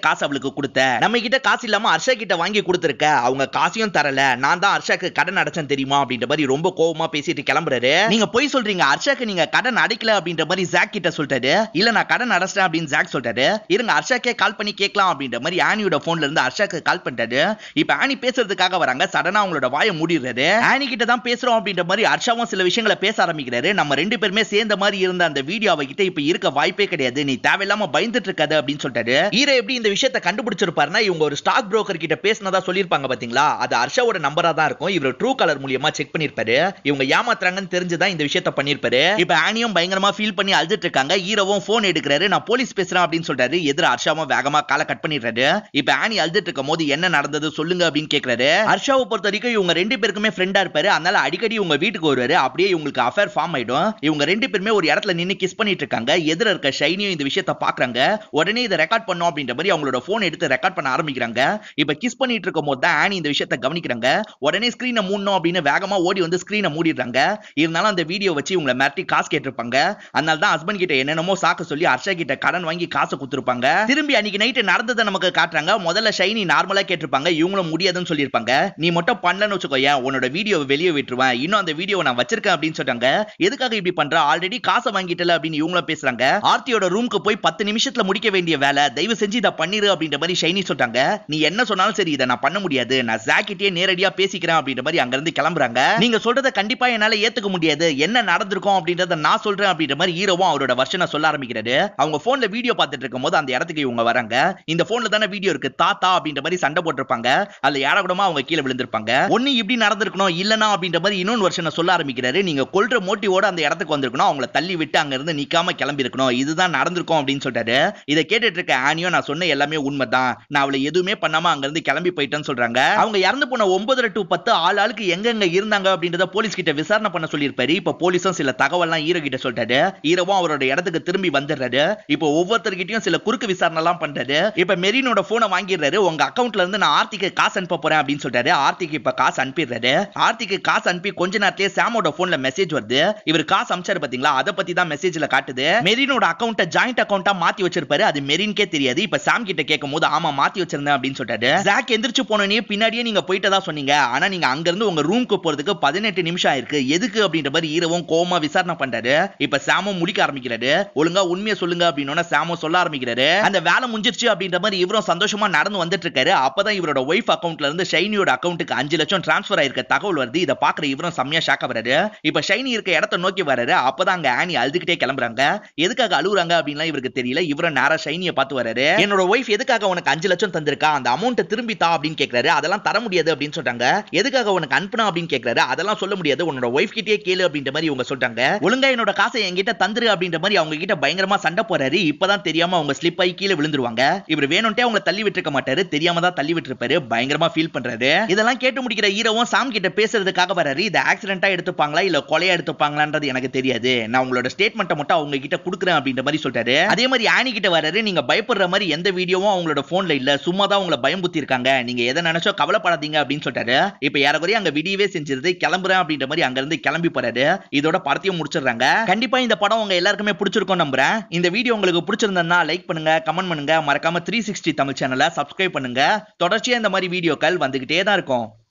காசு அவளுக்கு கொடுத்த நம்ம கிட்ட காசு இல்லாம ஹர்ஷா கிட்ட வாங்கி கொடுத்துருக்க அவங்க காசையும் தரல நான் தான் ஹர்ஷாக்கு கடன் அடைச்சேன் தெரியுமா அப்படின்ற மாதிரி ரொம்ப கோவமா பேசிட்டு கிளம்புறாரு நீங்க போய் சொல்றீங்க ஹர்ஷாக்கு நீங்க கடன் அடைக்கல அப்படின்ற மாதிரி ஜாக் கிட்ட சொல்லிட்டாரு இல்ல நான் கடன் அடைச்சிட்டேன் அப்படின்னு ஜாக் சொல்லிட்டாரு இருங்க ஹர்ஷாக்கே கால் பண்ணி கேட்கலாம் அப்படின்ற மாதிரி ஆனியோட போன்ல இருந்து ஹர்ஷாக்கு கால் பண்ணிட்டாரு இப்ப ஆனி பேசுறதுக்காக வராங்க சடனா அவங்களோட வாயை மூடிடுறாரு ஆனி கிட்ட தான் பேசுறோம் அப்படின்ற மாதிரி ஹர்ஷாவும் சில விஷயங்களை பேச ஆரம்பிக்கிறாரு நம்ம ரெண்டு பேருமே சேர்ந்த மாதிரி இருந்த அந்த வீடியோ அவகிட்ட இப்ப இருக்க வாய்ப்பே கிடையாது நீ தேவையில்லாம பயந்துட்டு இருக்காது அப்படின்னு சொல்லிட்டாரு ஹீரோ எப்படி இந்த விஷயத்தை கண்டுபிடிச்சிருப்பாருன்னா இவங்க ஒரு ஸ்டாக் புரோக்கர் கிட்ட பேசினதா சொல்லியிருப்பாங்க பாத்தீங்களா அது ஹர்ஷாவோட நம்பரா தான் இருக்கும் இவர் ட்ரூ கலர் மூலியமா செக் பண்ணிருப்பாரு இவங்க ஏமாத்துறாங்கன்னு தெரிஞ்சுதான் இந்த விஷயத்த பண்ணிருப்பாரு இப்ப ஆனியும் பயங்கரமா ஃபீல் பண்ணி அழுதுட்டு இருக்காங்க ஹீரோவும் போன் எடுக்கிறாரு நான் போலீஸ் பேசுறேன் அப்படின்னு சொல்றாரு எதிர ஹர்ஷாவும் வேகமா காலை கட் பண்ணிடுறாரு இப்ப ஆனி அழுதுட்டு இருக்கும் போது என்ன நடந்தது சொல்லுங்க அப்படின்னு கேக்குறாரு ஹர்ஷாவை பொறுத்த வரைக்கும் இவங்க ரெண்டு பேருக்குமே ஃப்ரெண்டா இருப்பாரு அதனால அடிக்கடி உங்க வீட்டுக்கு வருவாரு அப்படியே இவங்களுக்கு அஃபேர் ஃபார்ம் ஆயிடும் இவங்க ரெண்டு பேருமே ஒரு இடத்துல நின்னு கிஸ் பண்ணிட்டு இருக்காங்க எதிர இருக்க ஷைனியும் இந்த விஷயத்த பாக்குறாங்க உடனே இதை ரெக்கார்ட் பண்ணோம் அப்படின்ற மாதிரி அவங்களோட போன் எடுத்து ரெக்கார்ட் பண்ண ஆரம்பிக்கிறாங்க இப்ப கிஸ் பண்ணிட்டு இருக்கும் போது தான் ஆனி இந்த விஷயத்த கவனிக்கிறாங்க உடனே ஸ்கிரீனை மூடணும் அப்படின்னு வேகமா ஓடி வந்து ஸ்கிரீனை மூடிடுறாங்க இருந்தாலும் அந்த வீடியோ வச்சு இவங்களை மிரட்டி காசு கேட்டிருப்பாங்க அதனால தான் ஹஸ்பண்ட் கிட்ட என்னென்னமோ சாக்க சொல்லி ஹர்ஷா கிட்ட கடன் வாங்கி காசு கொடுத்துருப்பாங்க திரும்பி அன்னைக்கு நைட்டு நடந்ததை நமக்கு காட்டுறாங்க முதல்ல ஷைனி நார்மலா கேட்டிருப்பாங்க இவங்களும் முடியாதுன்னு சொல்லியிருப்பாங்க நீ மட்டும் பண்ணலன்னு வச்சுக்கோயேன் உன்னோட வீடியோவை வெளியே விட்டுருவேன் இன்னும் அந்த வீடியோவை நான் வச்சிருக்கேன் அப்படின்னு சொல்றாங்க எதுக்காக இப்படி பண்ற ஆல்ரெடி காசை வாங்கிட்டல அப்படின்னு இவங்களும் பேசுறாங்க ஆர்த்தியோட ரூமுக்கு போய் பத்து நிமிஷத்துல முடிக்க வேண்டிய வேலை தயவு செஞ்சு இதை பண்ணிரு அப்படின்ற மாதிரி ஷைனி சொல்றாங்க நீ என்ன சொன்னாலும் சரி இதை நான் பண்ண முடியாது நான் ஜாக்கிட்டே நேரடியா பேசிக்கிறேன் அப்படின்ற மாதிரி அங்க இருந்து கிளம்புறாங்க நீங்க சொல்றத கண்டிப்பா என்னால ஏத்துக்க முடியாது என்ன நடந்திருக்கும் அப்படின்றத நான் சொல்றேன் அப்படின்ற மாதிரி ஹீரோவும் அவரோட வருஷனை சொல்ல ஆரம்பிக்கிறாரு அவங்க போன்ல வீடியோ பார்த்துட்டு இருக்கும் போது அந்த இடத்துக்கு இவங்க வராங்க இந்த போன்ல தானே வீடியோ இருக்கு தாத்தா அப்படின்ற மாதிரி சண்டை போட்டிருப்பாங்க அதுல ஏடகுடமா அவங்க கீழே விழுந்திருப்பாங்க ஒண்ணு இப்படி நடந்திருக்கணும் இல்லனா அப்படின்ற மாதிரி இன்னொரு வருஷனை சொல்ல ஆரம்பிக்கிறாரு நீங்க கொல்ற மோட்டிவோட அந்த இடத்துக்கு வந்திருக்கணும் அவங்கள தள்ளி விட்டு அங்க இருந்து நிக்காம கிளம்பி இருக்கணும் இதுதான் நடந்திருக்கும் அப்படின்னு சொல்லிட்டாரு இதை கேட்டுட்டு இருக்க ஆனியோ நான் சொன்ன எல்லாமே உண்மைதான் நான் அவளை எதுவுமே பண்ணாம அங்க இருந்து கிளம்பி போயிட்டேன்னு சொல்றாங்க அவங்க இறந்து போன ஒன்பதரை டு பத்து ஆள் ஆளுக்கு எங்கெங்க இருந்தாங்க அப்படின்றத போலீஸ் கிட்ட விசாரணை பண்ண சொல்லியிருப்பாரு இப்ப போலீஸும் சில தகவல்லாம் ஹீரோ கிட்ட சொல்லிட்டாரு ஹீரோவும் அவரோட இடத்துக்கு திரும்பி வந்துடுறாரு இப்போ ஒவ்வொருத்தர்கிட்டயும் சில குறுக்கு விசாரணை எல்லாம் பண்றாரு இப்ப மெரினோட போனை வாங்கிடுறாரு உங்க அக்கவுண்ட்ல இருந்து நான் ஆர்த்திக்கு காசு அனுப்ப போறேன் அப்படின்னு சொல்றாரு ஆர்த்திக்கு இப்ப காசு அனுப்பிடுறாரு ஆர்த்திக்கு காசு அனுப்பி கொஞ்ச நேரத்திலேயே சாமோட போன்ல மெசேஜ் வருது இவர் காசு அமிச்சாரு பாத்தீங்களா அதை பத்தி தான் மெசேஜ்ல காட்டுது மெரினோட அக்கௌண்ட்டை ஜாயிண்ட் அக்கௌண்டா மாத்தி வச்சிருப்பாரு அது மெரின்கே தெரியாது இப்ப சாம் கிட்ட கேட்கும் போது ஆமா மாத்தி வச்சிருந்தேன் அப்படின்னு சொல்லிட்டாரு ஜாக் எந்திரிச்சு போனோடனே பின்னாடியே நீங்க போயிட்டதா சொன்னீங்க ஆனா நீங்க அங்க இருந்து உங்க ரூமுக்கு போறதுக்கு பதினெட்டு நிமிஷம் ஆயிருக்கு எதுக்கு அப்படின்ற மாதிரி ஈரவும் கோவமா விசாரணை பண்றாரு இப்ப சாமும் முடிக்க ஆரம்பிக்கிறாரு ஒழுங்கா உண்மையை சொல்லுங்க அப்படின்னு சாமும் சொல்ல ஆரம்பிக்கிறாரு அந்த வேலை முடிஞ்சிருச்சு அப்படின்ற மாதிரி இவரும் சந்தோஷமா நடந்து வந்துட்டு இருக்காரு அப்பதான் இவரோட ஒய்ஃப் அக்கௌண்ட்ல இருந்து ஷைனியோட அக்கௌண்ட்டுக்கு அஞ்சு லட்சம் டிரான்ஸ்ஃபர் ஆயிருக்க தகவல் வருது இதை பாக்குற இவரும் செம்மையா ஷாக் வராரு இப்ப ஷைனி இருக்க இடத்த நோக்கி வராரு அப்பதான் அங்க ஆனி அழுதுகிட்டே கிளம்புறாங்க எதுக்காக அழுகுறாங்க அப்படின்லாம் இவருக்கு தெரியல இவரும் நேரா ஷைனியை பார்த்து வராரு என்னோட ஒய்ஃப் எதுக்காக உனக்கு அஞ்சு லட்சம் தந்திருக்கா அந்த அமௌண்ட் திரும்பி தா அப்படின்னு கேக்குறாரு அதெல்லாம் தர முடியாது அப்படின்னு சொல்றாங்க எதுக்காக உனக்கு அனுப்புனா அப்படின்னு கேக்குறாரு அதெல்லாம் சொல்ல முடியாது உன்னோட ஒய்ஃப் கிட்டே கேளு அப்படின்ற மாதிரி இவங்க சொல்றாங்க ஒழுங்கா என்னோட காசை என்கிட்ட தந்துரு அப்படின்ற மாதிரி அவங்க கிட்ட பயங்கரமா சண்டை போறாரு இப்பதான் தெரியாம அவங்க ஸ்லிப் ஆகி கீழே விழுந்துருவாங்க இவர் வேணும்ட்டே அவங்க தள்ளி விட்டுருக்க மாட்டாரு தெரியாம தான் தள்ளி விட்டுருப்பாரு பயங்கரமா ஃபீல் பண்றாரு இதெல்லாம் கேட்டு முடிக்கிற ஹீரோவும் சாம் கிட்ட பேசுறதுக்காக வராரு இது ஆக்சிடென்ட்டா எடுத்துப்பாங்களா இல்ல கொலையா எடுத்துப்பாங்களான்றது எனக்கு தெரியாது நான் உங்களோட ஸ்டேட்மெண்ட்டை மட்டும் அவங்க கிட்ட கொடுக்குறேன் அப்படின்ற மாதிரி சொல்றாரு அதே மாதிரி ஆனி கிட்ட வராரு நீங்க பயப்படுற மாதிரி எந்த வீடியோவும் அவங்களோட போன்ல இல்ல சும்மா தான் உங்களை பயம்புத்தி இருக்காங்க நீங்க எதை நினைச்சோ கவலைப்படாதீங்க அப்படின்னு சொல்றாரு இப்ப ஏறக்குறைய அங்க விடியவே செஞ்சிருது கிளம்புறேன் அப்படின்ற மாதிரி அங்க இருந்து கிளம்பி போறாரு இதோட படத்தையும் முடிச்சிடுறாங்க கண்டிப்பா இந்த படம் உங்க எல்லாருக்குமே பிடிச்சிருக்கும் நம்புறேன் இந்த வீடியோ உங்களுக்கு பிடிச்சிருந்தா லைக் பண்ணுங்க கமெண்ட் பண்ணுங்க மறக்காம த்ரீ சிக்ஸ்டி தமிழ் சேனலை சப்ஸ்கிரைப் பண்ணுங்க தொடர்ச்சியா இந்த மாதிரி வீடியோக்கள் வந்துகிட்டே தான் இருக்கும்